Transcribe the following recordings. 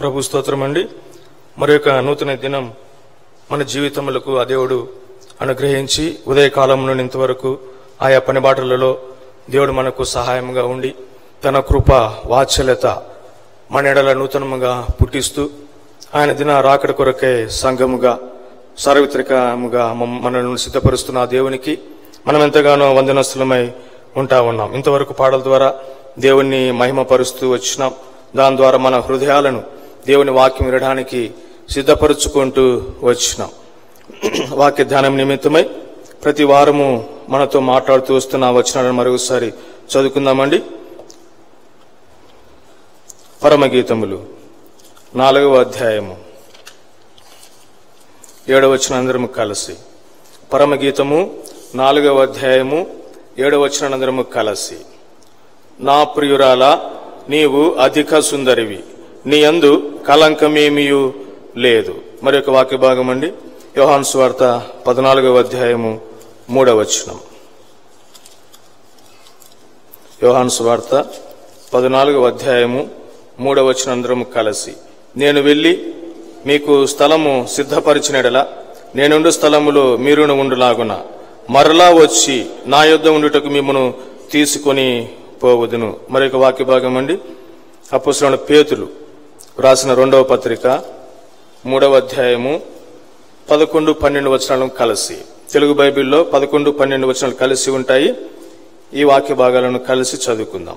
ప్రభు స్తోత్రం అండి మరి యొక్క నూతన దినం మన జీవితములకు ఆ దేవుడు అనుగ్రహించి ఉదయకాలం నుండి ఇంతవరకు ఆయా పని బాటలలో దేవుడు మనకు సహాయంగా ఉండి తన కృప వాత్సల్యత మన ఎడల నూతనముగా పుట్టిస్తూ ఆయన దిన రాకడ కొరకే సంఘముగా సార్వత్రికముగా మమ్- మనల్ని సిద్ధపరుస్తున్న ఆ దేవునికి మనం ఎంతగానో వందనస్తులమై ఉంటా ఉన్నాం ఇంతవరకు పాటల ద్వారా దేవుణ్ణి మహిమపరుస్తూ వచ్చినాం దాని ద్వారా మన హృదయాలను దేవుని వాక్యం వినడానికి సిద్ధపరుచుకుంటూ వచ్చినాం వాక్య ధ్యానం నిమిత్తమై ప్రతి వారము మనతో మాట్లాడుతూ వస్తున్న ఆ వచనాలను మరొకసారి చదువుకుందామండి పరమగీతములు నాలుగవ అధ్యాయము ఏడవ వచ్చిన అందరము కలిసి పరమగీతము నాలుగవ అధ్యాయము ఏడవ వచ్చిన అందరము కలిసి నా ప్రియురాల నీవు అధిక సుందరివి నీ అందు కలంకమేమియు లేదు మరి ఒక వాక్య భాగం అండి యోహాన్ స్వార్త పద్నాలుగవ అధ్యాయము మూడవ వచనం యోహాన్ స్వార్త పద్నాలుగవ అధ్యాయము మూడవ వచనం అందరము కలిసి నేను వెళ్ళి మీకు స్థలము సిద్ధపరిచినడలా నేనుండు స్థలములో మీరును ఉండులాగున మరలా వచ్చి నా యొద్ద ఉండుటకు మిమ్మను తీసుకొని పోవదును మరొక వాక్య భాగం అండి అపుస్తులైన పేతులు రాసిన రెండవ పత్రిక మూడవ అధ్యాయము పదకొండు పన్నెండు వచనాలను కలిసి తెలుగు బైబిల్లో పదకొండు పన్నెండు వచనాలు కలిసి ఉంటాయి ఈ వాక్య భాగాలను కలిసి చదువుకుందాం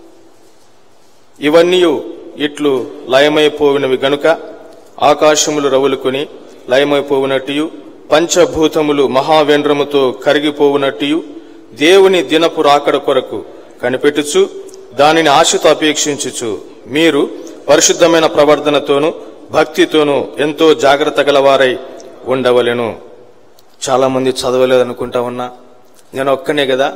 ఇవన్నీ ఇట్లు లయమైపోయినవి గనుక ఆకాశములు రవులుకొని లయమైపోవునట్టు పంచభూతములు మహావేంద్రముతో కరిగిపోవునట్టు దేవుని దినపు రాకడ కొరకు కనిపెట్టుచు దానిని ఆశతో అపేక్షించుచు మీరు పరిశుద్ధమైన ప్రవర్తనతోనూ భక్తితోనూ ఎంతో జాగ్రత్త గలవారై ఉండవలెను చాలా మంది చదవలేదు అనుకుంటా ఉన్నా నేను ఒక్కనే కదా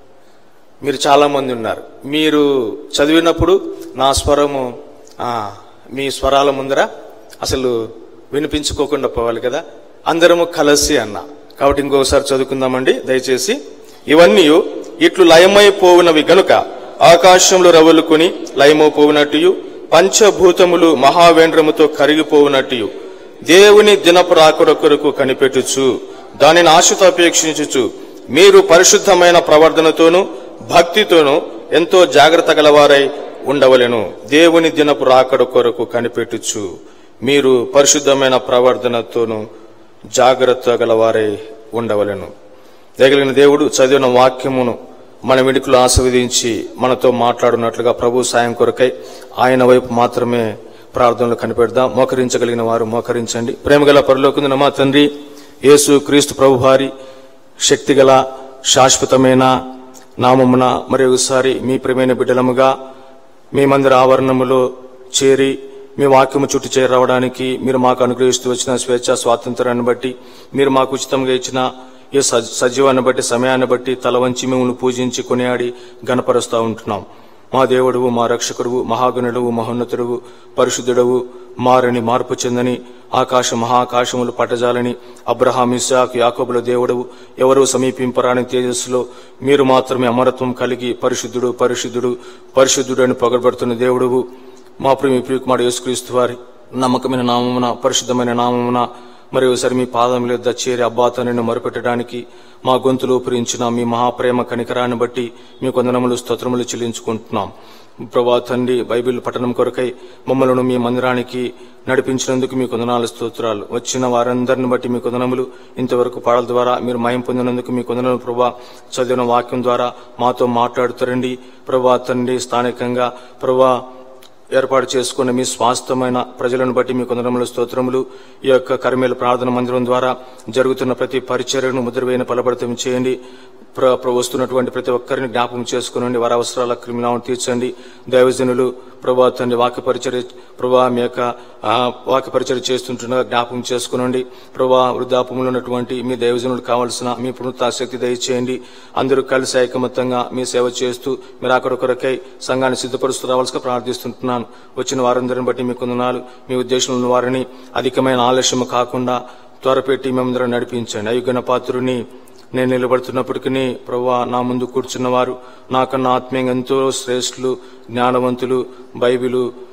మీరు చాలా మంది ఉన్నారు మీరు చదివినప్పుడు నా స్వరము ఆ, మీ స్వరాల ముందర అసలు వినిపించుకోకుండా పోవాలి కదా అందరము కలిసి అన్న కాబట్టి ఇంకొకసారి చదువుకుందామండి దయచేసి ఇవన్నీ ఇట్లు లయమైపోవునవి గనుక ఆకాశంలో రవ్వలుకొని లయమైపోవునట్టు పంచభూతములు మహావేంద్రముతో కరిగిపోవునట్టు దేవుని దినపు రాకడ కొరకు కనిపెట్టుచు దానిని ఆశతో అపేక్షించుచు మీరు పరిశుద్ధమైన ప్రవర్తనతోనూ భక్తితోనూ ఎంతో జాగ్రత్త గలవారై ఉండవలెను దేవుని దినపు రాకడ కొరకు కనిపెట్టుచు మీరు పరిశుద్ధమైన ప్రవర్తనతోనూ జాగ్రత్త గలవారై ఉండవలెను దయగలిగిన దేవుడు చదివిన వాక్యమును మన వెనుకలు ఆస్వాదించి మనతో మాట్లాడున్నట్లుగా ప్రభు సాయం కొరకై ఆయన వైపు మాత్రమే ప్రార్థనలు కనిపెడదాం మోకరించగలిగిన వారు మోకరించండి ప్రేమగల పరలోకుందిన మా తండ్రి యేసు క్రీస్తు ప్రభు వారి శక్తిగల శాశ్వతమైన నామమున మరి ఒకసారి మీ ప్రేమైన బిడ్డలముగా మీ మందిర ఆవరణములో చేరి మీ వాక్యము చుట్టూ చేరవడానికి మీరు మాకు అనుగ్రహిస్తూ వచ్చిన స్వేచ్ఛ స్వాతంత్రాన్ని బట్టి మీరు మాకు ఉచితంగా ఇచ్చిన ఈ సజ- సజీవాన్ని బట్టి సమయాన్ని బట్టి తల వంచి మిమ్మల్ని పూజించి కొనియాడి గణపరుస్తూ ఉంటున్నాం మా దేవుడువు మా రక్షకుడువు మహాగణుడువు మహోన్నతుడువు పరిశుద్ధుడవు మారని మార్పు చెందని ఆకాశ మహాకాశములు పట్టజాలని అబ్రహాం ఇస్సాక్ యాకోబుల దేవుడవు ఎవరు సమీపింపరాని తేజస్సులో మీరు మాత్రమే అమరత్వం కలిగి పరిశుద్ధుడు పరిశుద్ధుడు పరిశుద్ధుడు అని పొగడబడుతున్న దేవుడువు మా ప్రేమి ప్రియకుమారు యేసుక్రీస్తు వారి నమ్మకమైన నామమున పరిశుద్ధమైన నామమున మరి ఒకసారి మీ పాదముల యొద్ద చేరి అబ్బా తండ్రిని మొరపెట్టడానికి మా గొంతులు ఉపరించిన మీ మహాప్రేమ కనికరాన్ని బట్టి మీ కొందనములు స్తోత్రములు చెల్లించుకుంటున్నాం ప్రభా తండ్రి బైబిల్ పఠనం కొరకై మమ్మలను మీ మందిరానికి నడిపించినందుకు మీ కొందనాలు స్తోత్రాలు వచ్చిన వారందరిని బట్టి మీ కొందనములు ఇంతవరకు పాటల ద్వారా మీరు మయం పొందినందుకు మీ కొందనలు ప్రభా చదివిన వాక్యం ద్వారా మాతో మాట్లాడుతారండి ప్రభా తండ్రి స్థానికంగా ప్రభా ఏర్పాటు చేసుకున్న మీ స్వాస్థమైన ప్రజలను బట్టి మీ కొందరముల స్తోత్రములు ఈ యొక్క కర్మేల ప్రార్థన మందిరం ద్వారా జరుగుతున్న ప్రతి పరిచర్యను ముద్రవేయన ఫలపడతం చేయండి ప్ర- ప్ర- వస్తున్నటువంటి ప్రతి ఒక్కరిని జ్ఞాపకం చేసుకునండి వారి అవసరాల క్రిమినాలను తీర్చండి దైవజనులు ప్రభా తండ్రి వాక్య పరిచర్య ప్రభా మీ యొక్క ఆ, వాక్య పరిచర్య చేస్తుంటుండగా జ్ఞాపకం చేసుకునండి ప్రభా వృద్ధాపంలో ఉన్నటువంటి మీ దైవజనులు కావాల్సిన మీ పునరుత్శక్తి దయచేయండి అందరూ కలిసి ఐకమత్యంగా మీ సేవ చేస్తూ మీరు అక్కడ కొరకై సంఘాన్ని సిద్ధపరుస్తూ రావాల్సిన ప్రార్థిస్తుంటున్నాను వచ్చిన వారందరిని బట్టి మీ కొందనాలు మీ ఉద్దేశంలో ఉన్న వారిని అధికమైన ఆలస్యం కాకుండా త్వరపెట్టి మేమందరం నడిపించండి అయుగణ పాత్రుని నేను నిలబడుతున్నప్పటికీ ప్రభా నా ముందు కూర్చున్నవారు నాకన్నా ఆత్మీయంగా ఎంతో శ్రేష్ఠులు జ్ఞానవంతులు బైబిలు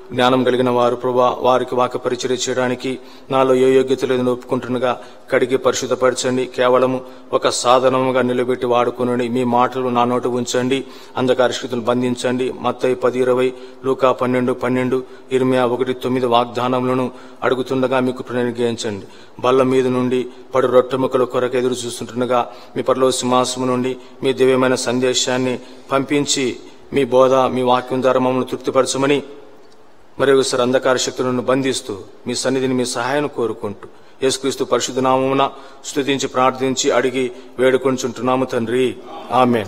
జ్ఞానం కలిగిన వారు ప్రభా వారికి వాక పరిచర్య చేయడానికి నాలో ఏ యోగ్యత లేదని ఒప్పుకుంటుండగా కడిగి పరిశుద్ధపరచండి కేవలము ఒక సాధనముగా నిలబెట్టి వాడుకుని మీ మాటలు నా నోట ఉంచండి అంధకార శక్తులు బంధించండి మత్తయి పది ఇరవై లూకా పన్నెండు పన్నెండు ఇరిమియా ఒకటి తొమ్మిది వాగ్దానములను అడుగుతుండగా మీకు ప్రణిగించండి బల్ల మీద నుండి పడు రొట్టెముకల కొరకు ఎదురు చూస్తుండగా మీ పరలో సింహాసము నుండి మీ దివ్యమైన సందేశాన్ని పంపించి మీ బోధ మీ వాక్యం ద్వారా మమ్మల్ని తృప్తిపరచమని మరి ఒకసారి అంధకార శక్తులను బంధిస్తూ మీ సన్నిధిని మీ సహాయం కోరుకుంటూ యేసుక్రీస్తు పరిశుద్ధ నామమున స్తుతించి ప్రార్థించి అడిగి వేడుకొంచుంటున్నాము తండ్రి ఆమెన్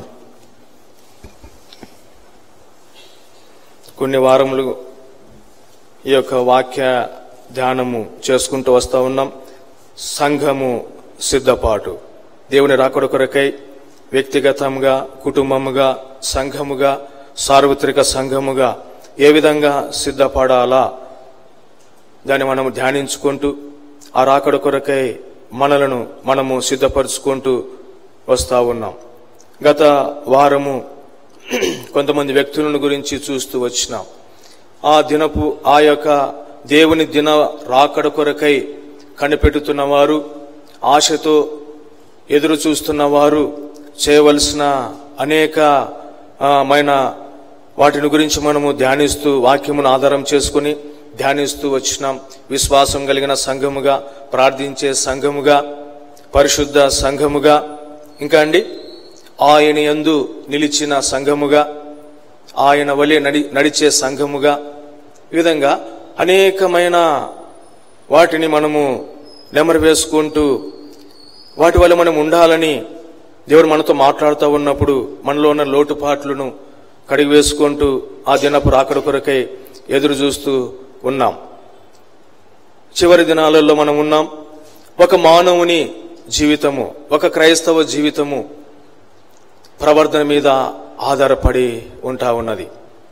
కొన్ని వారములు ఈ యొక్క వాక్య ధ్యానము చేసుకుంటూ వస్తా ఉన్నాం సంఘము సిద్ధపాటు దేవుని రాకడ కొరకై వ్యక్తిగతంగా కుటుంబముగా సంఘముగా సార్వత్రిక సంఘముగా ఏ విధంగా సిద్ధపడాలా దాన్ని మనము ధ్యానించుకుంటూ ఆ రాకడ కొరకై మనలను మనము సిద్ధపరుచుకుంటూ వస్తా ఉన్నాం గత వారము కొంతమంది వ్యక్తులను గురించి చూస్తూ వచ్చినాం ఆ దినపు ఆ యొక్క దేవుని దిన రాకడ కొరకై కనిపెట్టుతున్న వారు ఆశతో ఎదురు చూస్తున్న వారు చేయవలసిన అనేక ఆ, మైన వాటిని గురించి మనము ధ్యానిస్తూ వాక్యమును ఆధారం చేసుకుని ధ్యానిస్తూ వచ్చినాం విశ్వాసం కలిగిన సంఘముగా ప్రార్థించే సంఘముగా పరిశుద్ధ సంఘముగా ఇంకా అండి ఆయన యందు నిలిచిన సంఘముగా ఆయన వలె నడి నడిచే సంఘముగా ఈ విధంగా అనేకమైన వాటిని మనము నెమరు వేసుకుంటూ వాటి వల్ల మనం ఉండాలని దేవుడు మనతో మాట్లాడుతూ ఉన్నప్పుడు మనలో ఉన్న లోటుపాట్లను కడిగి వేసుకుంటూ ఆ దినపు రాకడ కొరకై ఎదురు చూస్తూ ఉన్నాం చివరి దినాలలో మనం ఉన్నాం ఒక మానవుని జీవితము ఒక క్రైస్తవ జీవితము ప్రవర్తన మీద ఆధారపడి ఉంటా ఉన్నది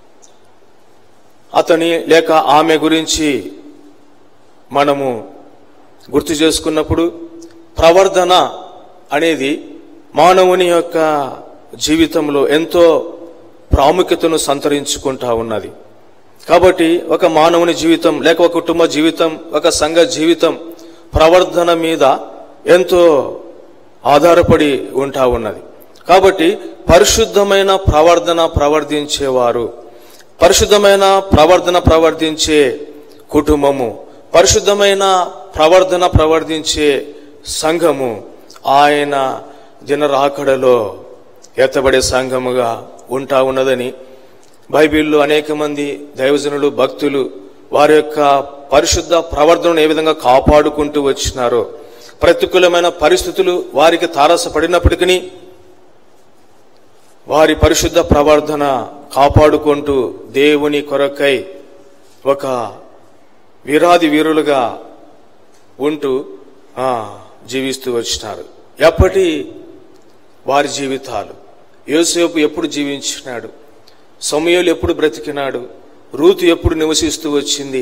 అతని లేక ఆమె గురించి మనము గుర్తు చేసుకున్నప్పుడు ప్రవర్ధన అనేది మానవుని యొక్క జీవితంలో ఎంతో ప్రాముఖ్యతను సంతరించుకుంటా ఉన్నది కాబట్టి ఒక మానవుని జీవితం లేక ఒక కుటుంబ జీవితం ఒక సంఘ జీవితం ప్రవర్ధన మీద ఎంతో ఆధారపడి ఉంటా ఉన్నది కాబట్టి పరిశుద్ధమైన ప్రవర్ధన ప్రవర్తించేవారు పరిశుద్ధమైన ప్రవర్ధన ప్రవర్తించే కుటుంబము పరిశుద్ధమైన ప్రవర్ధన ప్రవర్తించే సంఘము ఆయన దినరాకడలో ఎత్తబడే సంఘముగా ఉంటా ఉన్నదని బైబిల్లో అనేక మంది దైవజనులు భక్తులు వారి యొక్క పరిశుద్ధ ప్రవర్తనను ఏ విధంగా కాపాడుకుంటూ వచ్చినారో ప్రతికూలమైన పరిస్థితులు వారికి తారసపడినప్పటికీ వారి పరిశుద్ధ ప్రవర్ధన కాపాడుకుంటూ దేవుని కొరకై ఒక వీరాది వీరులుగా ఉంటూ ఆ, జీవిస్తూ వచ్చినారు ఎప్పటి వారి జీవితాలు యోసేపు ఎప్పుడు జీవించినాడు సమయాలు ఎప్పుడు బ్రతికినాడు రూతు ఎప్పుడు నివసిస్తూ వచ్చింది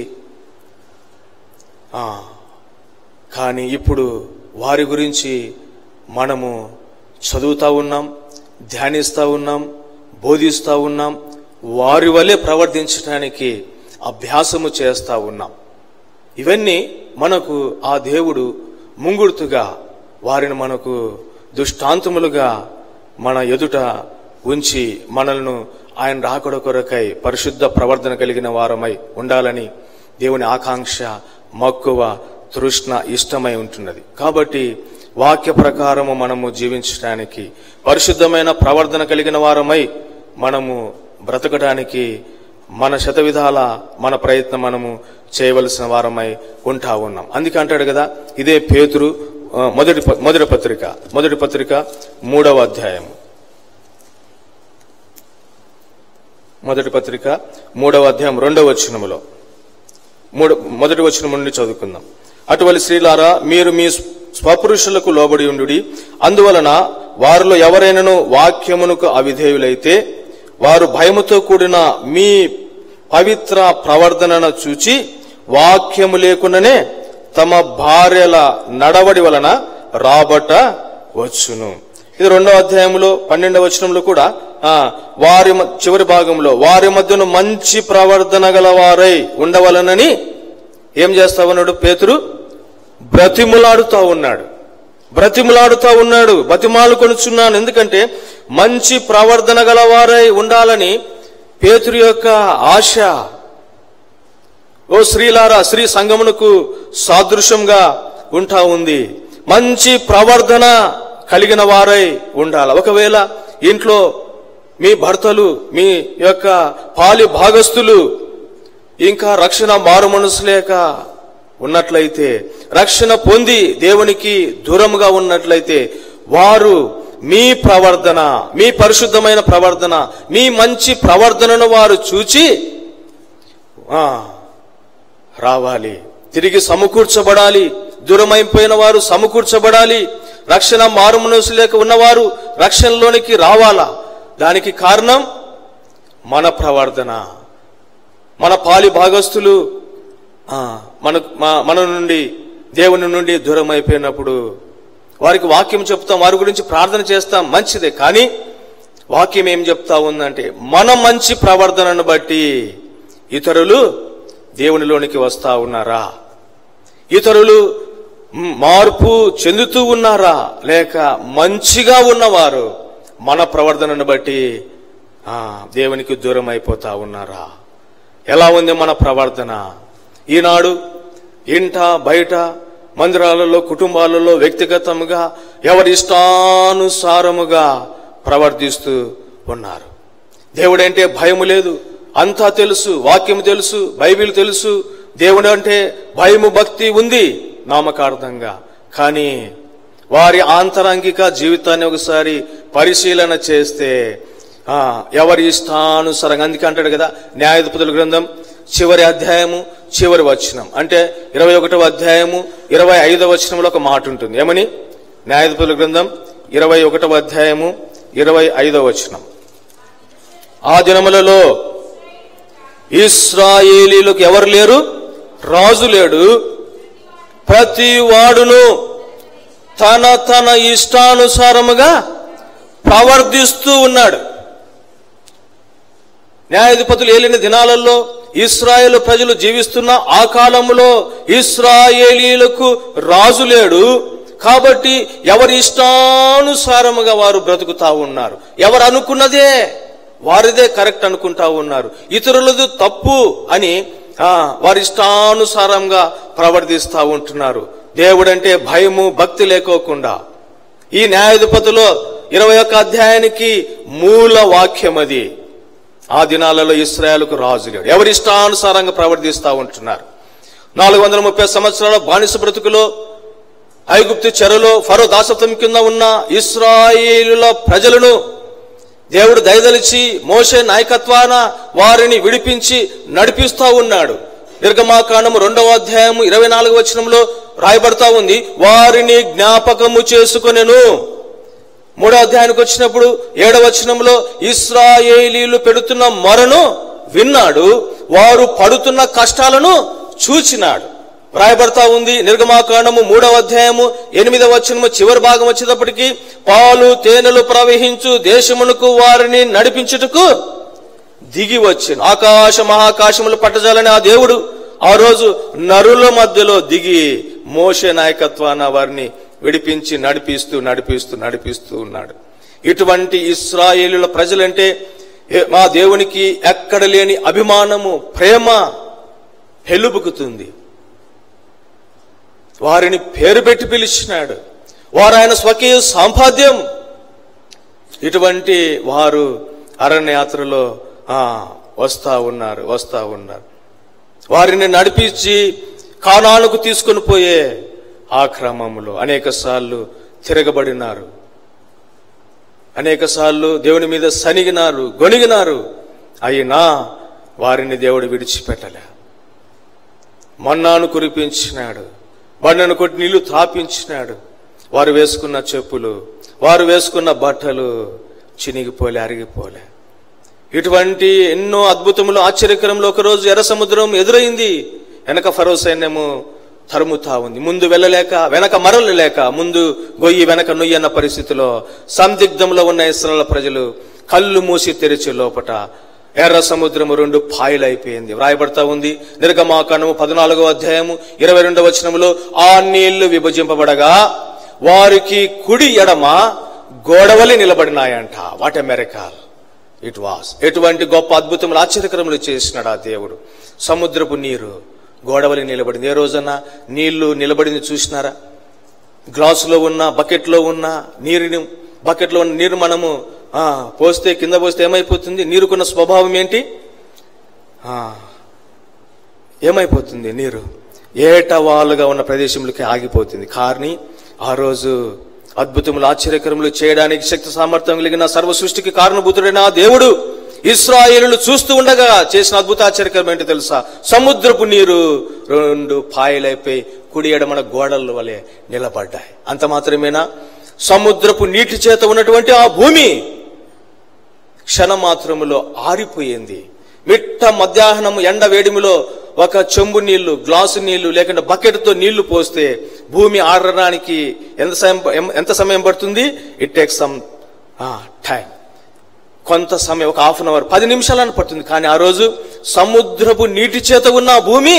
ఆ, కానీ ఇప్పుడు వారి గురించి మనము చదువుతా ఉన్నాం ధ్యానిస్తూ ఉన్నాం బోధిస్తూ ఉన్నాం వారి వల్లే ప్రవర్తించడానికి అభ్యాసము చేస్తూ ఉన్నాం ఇవన్నీ మనకు ఆ దేవుడు ముంగుర్తుగా వారిని మనకు దుష్టాంతములుగా మన ఎదుట ఉంచి మనల్ని ఆయన రాకడ కొరకై పరిశుద్ధ ప్రవర్తన కలిగిన వారమై ఉండాలని దేవుని ఆకాంక్ష మక్కువ తృష్ణ ఇష్టమై ఉంటున్నది కాబట్టి వాక్య ప్రకారము మనము జీవించడానికి పరిశుద్ధమైన ప్రవర్తన కలిగిన వారమై మనము బ్రతకడానికి మన శత విధాల మన ప్రయత్నం మనము చేయవలసిన వారమై ఉంటా ఉన్నాం అందుకే అంటాడు కదా ఇదే పేతురు ఆ, మొదటి ప- మొదటి పత్రిక మొదటి పత్రిక మూడవ అధ్యాయం మొదటి పత్రిక మూడవ అధ్యాయం రెండవ వచనములో మూడు మొదటి వచనం నుండి చదువుకుందాం అటువంటి స్త్రీలారా మీరు మీ స్వపురుషులకు లోబడి ఉండుడి అందువలన వారిలో ఎవరైనాను వాక్యమునకు అవిధేయులైతే వారు భయముతో కూడిన మీ పవిత్ర ప్రవర్తనను చూచి వాక్యము లేకుండానే తమ భార్యల నడవడి వలన రాబట్ట వచ్చును ఇది రెండవ అధ్యాయంలో పన్నెండవ వచనంలో కూడా ఆ, వారి మ- చివరి భాగంలో వారి మధ్యన మంచి ప్రవర్తన గల వారై ఉండవలనని ఏం చేస్తావన్నాడు పేతురు బ్రతిములాడుతా ఉన్నాడు బ్రతిములాడుతా ఉన్నాడు బతిమాలు కొనుచున్నాను ఎందుకంటే మంచి ప్రవర్తన గల వారై ఉండాలని పేతురు యొక్క ఆశ ఓ స్త్రీలారా స్త్రీ సంగమునకు సాదృశ్యంగా ఉంటా ఉంది మంచి ప్రవర్ధన కలిగిన వారై ఉండాలి ఒకవేళ ఇంట్లో మీ భర్తలు మీ యొక్క పాలి భాగస్థులు ఇంకా రక్షణ మారు మనసు లేక ఉన్నట్లయితే రక్షణ పొంది దేవునికి దూరంగా ఉన్నట్లయితే వారు మీ ప్రవర్ధన మీ పరిశుద్ధమైన ప్రవర్ధన మీ మంచి ప్రవర్ధనను వారు చూచి ఆ, రావాలి తిరిగి సమకూర్చబడాలి దూరమైపోయిన వారు సమకూర్చబడాలి రక్షణ మారుమనసు లేక ఉన్నవారు రక్షణలోనికి రావాలా దానికి కారణం మన ప్రవర్తన మన పాలి భాగస్తులు ఆ, మన మా- మన నుండి దేవుని నుండి దూరం అయిపోయినప్పుడు వారికి వాక్యం చెప్తాం వారి గురించి ప్రార్థన చేస్తాం మంచిదే కానీ వాక్యం ఏం చెప్తా ఉందంటే మన మంచి ప్రవర్తనను బట్టి ఇతరులు దేవునిలోనికి వస్తా ఉన్నారా ఇతరులు మ్, మార్పు చెందుతూ ఉన్నారా లేక మంచిగా ఉన్నవారు మన ప్రవర్తనను బట్టి ఆ, దేవునికి దూరం అయిపోతా ఉన్నారా ఎలా ఉంది మన ప్రవర్తన ఈనాడు ఇంట బయట మందిరాలలో కుటుంబాలలో వ్యక్తిగతంగా ఎవరి ఇష్టానుసారముగా ప్రవర్తిస్తూ ఉన్నారు దేవుడంటే భయము లేదు అంతా తెలుసు వాక్యం తెలుసు బైబిల్ తెలుసు దేవుడు అంటే భయము భక్తి ఉంది నామకార్థంగా కానీ వారి ఆంతరంగిక జీవితాన్ని ఒకసారి పరిశీలన చేస్తే ఆ, ఎవరి ఇష్టానుసారంగా అందుకే అంటాడు కదా న్యాయాధిపతుల గ్రంథం చివరి అధ్యాయము చివరి వచనం అంటే ఇరవై ఒకటవ అధ్యాయము ఇరవై ఐదవ వచనంలో ఒక మాట ఉంటుంది ఏమని న్యాయాధిపతుల గ్రంథం ఇరవై ఒకటవ అధ్యాయము ఇరవై ఐదవ వచనం ఆ దినములలో ఇస్రాయేలీలకు ఎవరు లేరు రాజు లేడు ప్రతి వాడును తన తన ఇష్టానుసారముగా ప్రవర్తిస్తూ ఉన్నాడు న్యాయాధిపతులు ఏలిన దినాలలో ఇస్రాయేల్ ప్రజలు జీవిస్తున్న ఆ కాలంలో ఇస్రాయేలీలకు రాజు లేడు కాబట్టి ఎవరి ఇష్టానుసారముగా వారు బ్రతుకుతా ఉన్నారు ఎవరు అనుకున్నదే వారిదే కరెక్ట్ అనుకుంటా ఉన్నారు ఇతరులది తప్పు అని ఆ, వారి ఇష్టానుసారంగా ప్రవర్తిస్తూ ఉంటున్నారు దేవుడంటే భయము భక్తి లేకోకుండా ఈ న్యాయాధిపతిలో ఇరవై ఒక్క అధ్యాయానికి మూల వాక్యం అది ఆ దినాలలో ఇస్రాయేల్కు రాజు లేడు ఎవరి ఇష్టానుసారంగా ప్రవర్తిస్తూ ఉంటున్నారు నాలుగు వందల ముప్పై సంవత్సరాల బానిస బ్రతుకులో ఐగుప్తు చెరలో ఫరో దాసత్వం కింద ఉన్న ఇస్రాయేలుల ప్రజలను దేవుడు దయదలిచి మోసే నాయకత్వాన వారిని విడిపించి నడిపిస్తా ఉన్నాడు నిర్గమాకాండము రెండవ అధ్యాయము ఇరవై నాలుగు వచనంలో రాయబడతా ఉంది వారిని జ్ఞాపకము చేసుకొనెను మూడో అధ్యాయానికి వచ్చినప్పుడు ఏడవ వచనంలో ఇస్రాయేలీలు పెడుతున్న మొరను విన్నాడు వారు పడుతున్న కష్టాలను చూచినాడు రాయబడతా ఉంది నిర్గమాకాండము మూడవ అధ్యాయము ఎనిమిదవ వచనము చివరి భాగం వచ్చేటప్పటికి పాలు తేనెలు ప్రవహించు దేశమునకు వారిని నడిపించుటకు దిగి వచ్చిన ఆకాశ మహాకాశములు పట్టజాలని ఆ దేవుడు ఆ రోజు నరుల మధ్యలో దిగి మోషే నాయకత్వాన వారిని విడిపించి నడిపిస్తూ నడిపిస్తూ నడిపిస్తూ ఉన్నాడు ఇటువంటి ఇస్రాయేలుల ప్రజలంటే ఏ- మా దేవునికి ఎక్కడ లేని అభిమానము ప్రేమ హెలుబుకుతుంది వారిని పేరు పెట్టి పిలిచినాడు వారు ఆయన స్వకీయ సాంపాద్యం ఇటువంటి వారు అరణ్యయాత్రలో ఆ, వస్తా ఉన్నారు వస్తా ఉన్నారు వారిని నడిపించి కానాలకు తీసుకొని పోయే ఆ క్రమంలో అనేక సార్లు తిరగబడినారు అనేక సార్లు దేవుని మీద సనిగినారు గొణిగినారు అయినా వారిని దేవుడు విడిచిపెట్టలే మన్నాను కురిపించినాడు బండను కొట్టి నీళ్లు తాపించినాడు వారు వేసుకున్న చెప్పులు వారు వేసుకున్న బట్టలు చినిగిపోలే అరిగిపోలే ఇటువంటి ఎన్నో అద్భుతములు ఆశ్చర్యకరంలో ఒకరోజు ఎర్ర సముద్రం ఎదురైంది వెనక ఫరో సైన్యము తరుముతా ఉంది ముందు వెళ్ళలేక వెనక మరలు లేక ముందు గొయ్యి వెనక నొయ్యి అన్న పరిస్థితిలో సందిగ్ధంలో ఉన్న ఇస్రాయల్ ప్రజలు కళ్ళు మూసి తెరిచే లోపట ఎర్ర సముద్రము రెండు పాయలైపోయింది వ్రాయబడతా ఉంది నిర్గమాకాండము పద్నాలుగో అధ్యాయము ఇరవై రెండవ వచనములో ఆ నీళ్లు విభజింపబడగా వారికి కుడి ఎడమ గోడవలి నిలబడినాయంట వాట్ మెరకాల్ ఇట్ వాస్ ఎటువంటి గొప్ప అద్భుతములు ఆశ్చర్యకరములు చేసినాడు ఆ దేవుడు సముద్రపు నీరు గోడవలి నిలబడింది ఏ రోజన్నా నీళ్లు నిలబడింది చూసినారా గ్లాసులో ఉన్న బకెట్లో ఉన్న నీరుని బకెట్లో ఉన్న నీరు మనము ఆ, పోస్తే కింద పోస్తే ఏమైపోతుంది నీరుకున్న స్వభావం ఏంటి ఆ, ఏమైపోతుంది నీరు ఏటవాలుగా ఉన్న ప్రదేశంలోకి ఆగిపోతుంది కానీ ఆ రోజు అద్భుతములు ఆశ్చర్యకరములు చేయడానికి శక్తి సామర్థ్యం కలిగిన సర్వ సృష్టికి కారణభూతుడైన ఆ దేవుడు ఇస్రాయేలులు చూస్తూ ఉండగా చేసిన అద్భుత ఆశ్చర్యకరం ఏంటి తెలుసా సముద్రపు నీరు రెండు పాయలైపోయి కుడి ఎడమన గోడల వలె నిలబడ్డాయి అంత మాత్రమేనా సముద్రపు నీటి చేత ఉన్నటువంటి ఆ భూమి క్షణమాత్రములో ఆరిపోయింది మిట్ట మధ్యాహ్నం ఎండ వేడిమిలో ఒక చెంబు నీళ్లు గ్లాసు నీళ్లు లేకుంటే బకెట్తో నీళ్లు పోస్తే భూమి ఆరడానికి ఎంత సమయం ఎంత సమయం పడుతుంది ఇట్ టేక్ సమ్ టైం కొంత సమయం ఒక హాఫ్ అన్ అవర్ పది నిమిషాలను పడుతుంది కానీ ఆ రోజు సముద్రపు నీటి చేత ఉన్న ఆ భూమి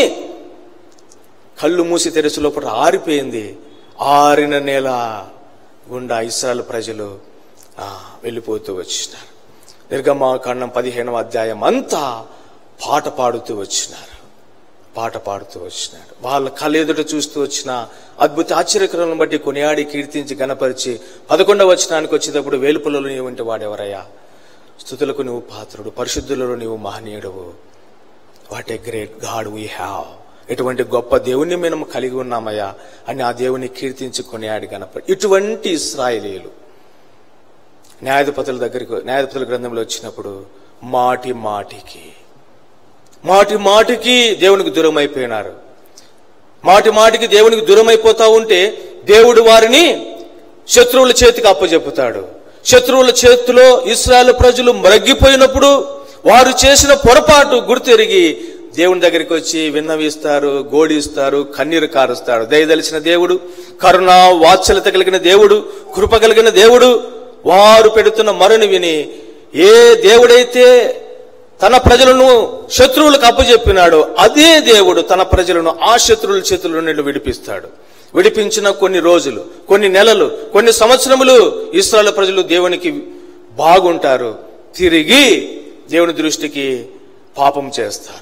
కళ్ళు మూసి తెరిచి లోపల ఆరిపోయింది ఆరిన నేల గుండా ఇస్రాయల్ ప్రజలు ఆ, వెళ్ళిపోతూ వచ్చినారు నిర్గమాకాండం పదిహేనవ అధ్యాయం అంతా పాట పాడుతూ వచ్చినారు పాట పాడుతూ వచ్చినారు వాళ్ళ కళ్ళెదుట చూస్తూ వచ్చిన అద్భుత ఆశ్చర్యకరములను బట్టి కొనియాడి కీర్తించి గణపరిచి పదకొండవ వచనానికి వచ్చేటప్పుడు వేలుపులలో నీవు వంటి వాడెవరయ్యా స్థుతులకు నువ్వు పాత్రుడు పరిశుద్ధులలో నీవు మహనీయుడవు what a great God we have ఇటువంటి గొప్ప దేవుణ్ణి మేము కలిగి ఉన్నామయ్యా అని ఆ దేవుని కీర్తించి కొనియాడి గణపతి ఇటువంటి ఇస్రాయేలీలు న్యాయాధిపతుల దగ్గరికి న్యాయాధిపతుల గ్రంథంలో వచ్చినప్పుడు మాటి మాటికి మాటి మాటికి దేవునికి దూరం అయిపోయినారు మాటి మాటికి దేవునికి దూరం అయిపోతా ఉంటే దేవుడు వారిని శత్రువుల చేతికి అప్పచెప్పుతాడు శత్రువుల చేతిలో ఇస్రాయల్ ప్రజలు మ్రగ్గిపోయినప్పుడు వారు చేసిన పొరపాటు గుర్తెరిగి దేవుని దగ్గరికి వచ్చి విన్నవిస్తారు గోడిస్తారు కన్నీరు కారుస్తాడు దయదలిచిన దేవుడు కరుణ వాత్సల్యత కలిగిన దేవుడు కృప కలిగిన దేవుడు వారు పెడుతున్న మరుని విని ఏ దేవుడైతే తన ప్రజలను శత్రువులకు అప్పచెప్పినాడు అదే దేవుడు తన ప్రజలను ఆ శత్రువుల చేతుల నుండి విడిపిస్తాడు విడిపించిన కొన్ని రోజులు కొన్ని నెలలు కొన్ని సంవత్సరములు ఇస్రాయల్ ప్రజలు దేవునికి బాగుంటారు తిరిగి దేవుని దృష్టికి పాపం చేస్తారు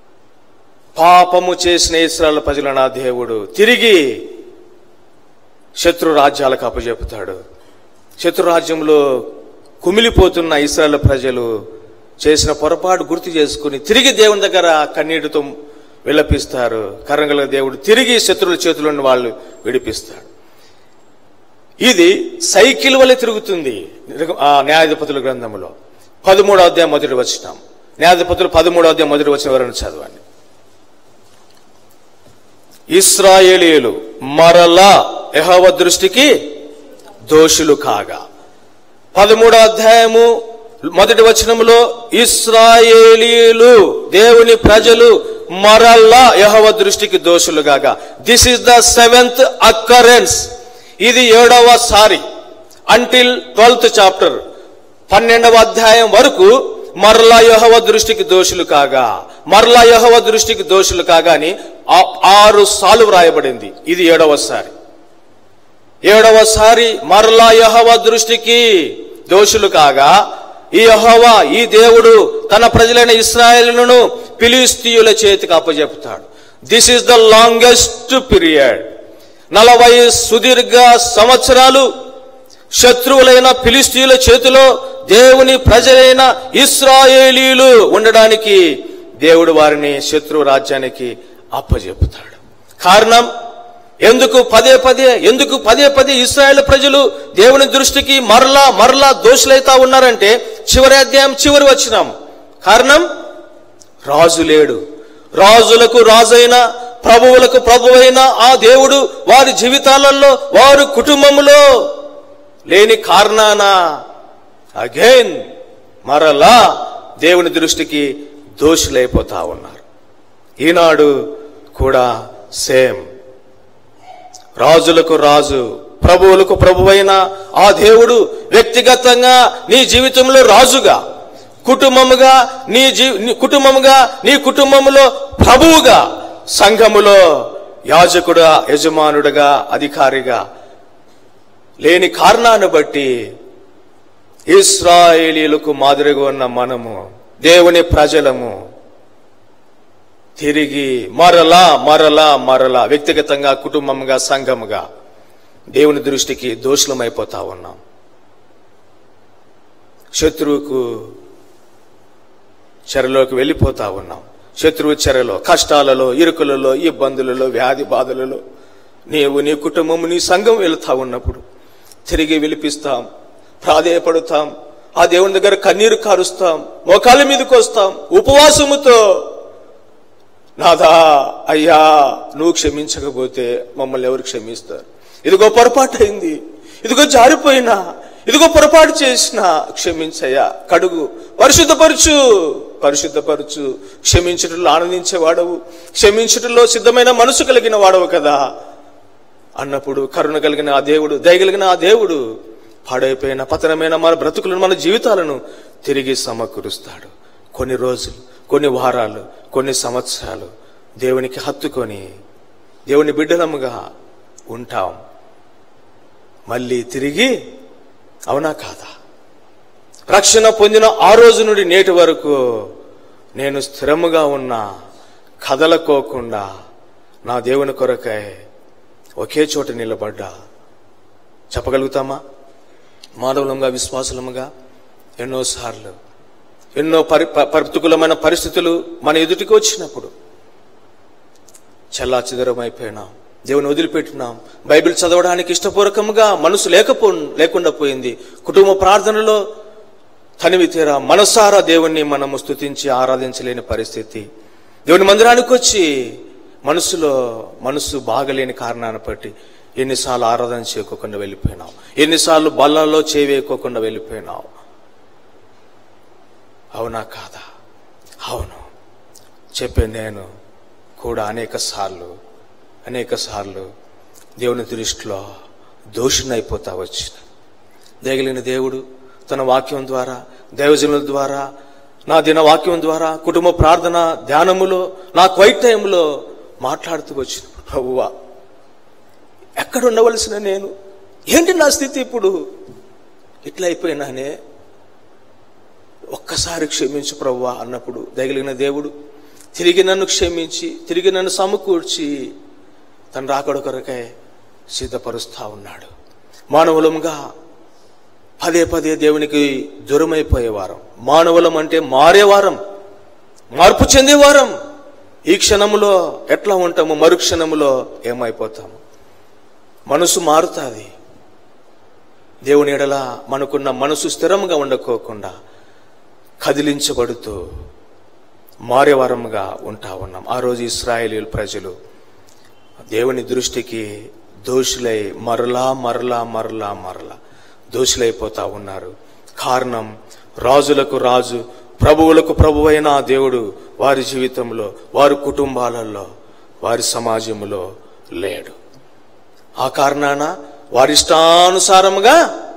పాపము చేసిన ఇస్రాయల్ ప్రజల నా దేవుడు తిరిగి శత్రు రాజ్యాలకు అప్పచెపుతాడు శత్రు రాజ్యంలో కుమిలిపోతున్న ఇస్రాయల్ ప్రజలు చేసిన పొరపాటు గుర్తు చేసుకుని తిరిగి దేవుని దగ్గర కన్నీటితో విలపిస్తారు కరంగల దేవుడు తిరిగి శత్రువుల చేతిలో ఉన్న వాళ్ళు విడిపిస్తాడు ఇది సైకిల్ వలె తిరుగుతుంది ఆ న్యాయాధిపతుల గ్రంథంలో పదమూడో అధ్యాయం మొదటి వచ్చినాం న్యాయాధిపతులు పదమూడో అధ్యాయం మొదటి వచ్చిన వరకు చదవండి ఇస్రాయేలీయులు మరలా యెహోవ దృష్టికి దోషులు కాగా పదమూడో అధ్యాయము మొదటి వచనములో ఇస్రాయేలీలు దేవుని ప్రజలు మరల్లా యహోవ దృష్టికి దోషులు కాగా this is the seventh occurrence ఇది ఏడవ సారి అంటిల్ ట్వెల్త్ చాప్టర్ పన్నెండవ అధ్యాయం వరకు మరలా యహోవ దృష్టికి దోషులు కాగా మరలా యహోవ దృష్టికి దోషులు కాగా అని ఆ- ఆరు సార్లు వ్రాయబడింది ఇది ఏడవసారి ఏడవసారి మరలా యహోవ దృష్టికి దోషులు కాగా ఈ యహోవా ఈ దేవుడు తన ప్రజలైన ఇస్రాయేలును ఫిలిస్తీయుల చేతికి అప్పచెపుతాడు this is the longest period నలభై సుదీర్ఘ సంవత్సరాలు శత్రువులైన ఫిలిస్తీయుల చేతిలో దేవుని ప్రజలైన ఇస్రాయేలీలు ఉండడానికి దేవుడు వారిని శత్రు రాజ్యానికి అప్పజెపుతాడు కారణం ఎందుకు పదే పదే ఎందుకు పదే పదే ఇస్రాయేల్ ప్రజలు దేవుని దృష్టికి మరలా మరలా దోషులైతా ఉన్నారంటే చివరి అధ్యాయం చివరి వచ్చినాం కారణం రాజు లేడు రాజులకు రాజైన ప్రభువులకు ప్రభువైన ఆ దేవుడు వారి జీవితాలలో వారి కుటుంబములో లేని కారణాన అగైన్ మరలా దేవుని దృష్టికి దోషులైపోతా ఉన్నారు ఈనాడు కూడా సేమ్ రాజులకు రాజు ప్రభువులకు ప్రభువైన ఆ దేవుడు వ్యక్తిగతంగా నీ జీవితంలో రాజుగా కుటుంబముగా నీ జీ నీ కుటుంబముగా నీ కుటుంబములో ప్రభువుగా సంఘములో యాజకుడా యజమానుడుగా అధికారిగా లేని కారణాన్ని బట్టి ఇస్రాయేలీలకు మాదిరిగా ఉన్న మనము దేవుని ప్రజలము తిరిగి మరలా మరలా మరలా వ్యక్తిగతంగా కుటుంబంగా సంఘముగా దేవుని దృష్టికి దోషులమైపోతా ఉన్నాం శత్రువుకు చెరలోకి వెళ్ళిపోతా ఉన్నాం శత్రువు చెరలో కష్టాలలో ఇరుకులలో ఇబ్బందులలో వ్యాధి బాధలలో నీవు నీ కుటుంబము నీ సంఘం వెళుతా ఉన్నప్పుడు తిరిగి విలిపిస్తాం ప్రాధేయపడుతాం ఆ దేవుని దగ్గర కన్నీరు కారుస్తాం మోకాళ్ళ మీదకి వస్తాం ఉపవాసముతో నాదా అయ్యా నువ్వు క్షమించకపోతే మమ్మల్ని ఎవరు క్షమిస్తారు ఇదిగో పొరపాటు అయింది ఇదిగో జారిపోయినా ఇదిగో పొరపాటు చేసిన క్షమించయ్యా కడుగు పరిశుద్ధపరచు పరిశుద్ధపరచు క్షమించటంలో ఆనందించేవాడవు క్షమించటంలో సిద్ధమైన మనసు కలిగిన వాడవు కదా అన్నప్పుడు కరుణ కలిగిన ఆ దేవుడు దయగలిగిన ఆ దేవుడు పాడైపోయిన పతనమైన మన బ్రతుకులను మన జీవితాలను తిరిగి సమకూరుస్తాడు కొన్ని రోజులు కొన్ని వారాలు కొన్ని సంవత్సరాలు దేవునికి హత్తుకొని దేవుని బిడ్డలముగా ఉంటాం మళ్ళీ తిరిగి అవునా కాదా రక్షణ పొందిన ఆ రోజు నుండి నేటి వరకు నేను స్థిరముగా ఉన్నా కదలకోకుండా నా దేవుని కొరకై ఒకే చోట నిలబడ్డా చెప్పగలుగుతామా మానవులంగా విశ్వాసులముగా ఎన్నోసార్లు ఎన్నో పరి ప- ప్రతికూలమైన పరిస్థితులు మన ఎదుటికి వచ్చినప్పుడు చల్లా అయిపోయినాం దేవుని వదిలిపెట్టినాం బైబిల్ చదవడానికి ఇష్టపూర్వకంగా మనసు లేకపో లేకుండా పోయింది కుటుంబ ప్రార్థనలో తనివి తీరా మనసారా దేవుణ్ణి మనము స్తుతించి ఆరాధించలేని పరిస్థితి దేవుని మందిరానికి వచ్చి మనసులో మనసు బాగలేని కారణాన్ని బట్టి ఎన్నిసార్లు ఆరాధన చేయకోకుండా వెళ్ళిపోయినావు ఎన్నిసార్లు బల్లలో చేవేయకోకుండా వెళ్ళిపోయినావు అవునా కాదా అవును చెప్పే నేను కూడా అనేక సార్లు అనేక సార్లు దేవుని దృష్టిలో దోషినైపోతా వచ్చిన దేగలిన దేవుడు తన వాక్యం ద్వారా దైవజనుల ద్వారా నా దిన వాక్యం ద్వారా కుటుంబ ప్రార్థన ధ్యానములో నా క్వైట్ టైంలో మాట్లాడుతూ వచ్చిన ప్రభువా ఎక్కడ ఉండవలసిన నేను ఏంటి నా స్థితి ఇప్పుడు ఇట్లా అయిపోయినానే ఒక్కసారి క్షమించు ప్రవ్వా అన్నప్పుడు దయగలిగిన దేవుడు తిరిగి నన్ను క్షమించి తిరిగి నన్ను సమకూర్చి తన రాకడ కొరకై సిద్ధపరుస్తా ఉన్నాడు మానవులముగా పదే పదే దేవునికి దూరమైపోయేవారం మానవులం అంటే మారేవారం మార్పు చెందేవారం ఈ క్షణములో ఎట్లా ఉంటాము మరుక్షణములో ఏమైపోతాము మనసు మారుతుంది దేవుని ఎడల మనకున్న మనసు స్థిరంగా ఉండకోకుండా కదిలించబడుతూ మారేవారముగా ఉంటా ఉన్నాం ఆ రోజు ఇస్రాయేలీల ప్రజలు దేవుని దృష్టికి దోషులై మరలా మరలా మరలా మరలా దోషులైపోతా ఉన్నారు కారణం రాజులకు రాజు ప్రభువులకు ప్రభువైన ఆ దేవుడు వారి జీవితంలో వారి కుటుంబాలలో వారి సమాజంలో లేడు ఆ కారణాన వారిష్టానుసారముగా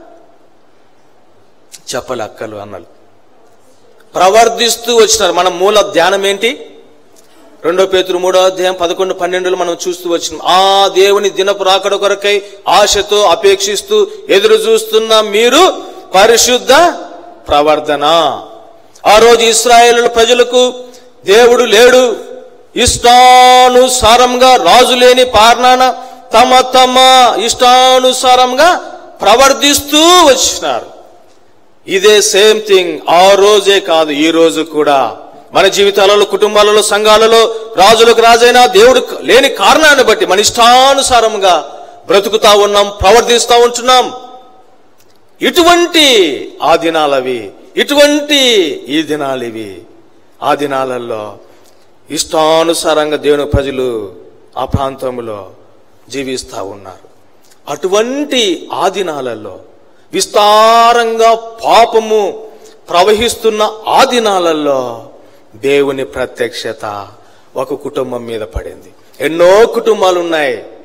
చెప్పలు అక్కలు అన్నలు ప్రవర్ధిస్తూ వచ్చినారు మన మూల ధ్యానం ఏంటి రెండో పేతురు మూడో అధ్యాయం పదకొండు పన్నెండులో మనం చూస్తూ వచ్చినాం ఆ దేవుని దినపు రాకడ కొరకై ఆశతో అపేక్షిస్తూ ఎదురు చూస్తున్న మీరు పరిశుద్ధ ప్రవర్ధన ఆ రోజు ఇస్రాయేలు ప్రజలకు దేవుడు లేడు ఇష్టానుసారంగా రాజు లేని పార్నాన తమ తమ ఇష్టానుసారంగా ప్రవర్తిస్తూ వచ్చినారు ఇదే సేమ్ థింగ్ ఆ రోజే కాదు ఈ రోజు కూడా మన జీవితాలలో కుటుంబాలలో సంఘాలలో రాజులకు రాజైన దేవుడు లేని కారణాన్ని బట్టి మన ఇష్టానుసారంగా బ్రతుకుతా ఉన్నాం ప్రవర్తిస్తా ఉంటున్నాం ఇటువంటి ఆ దినాలవి ఇటువంటి ఈ దినాలు ఇవి ఆ దినాలలో ఇష్టానుసారంగా దేవుని ప్రజలు ఆ ప్రాంతంలో జీవిస్తా ఉన్నారు అటువంటి ఆ దినాలలో విస్తారంగా పాపము ప్రవహిస్తున్న ఆ దినాలలో దేవుని ప్రత్యక్షత ఒక కుటుంబం మీద పడింది ఎన్నో కుటుంబాలు ఉన్నాయి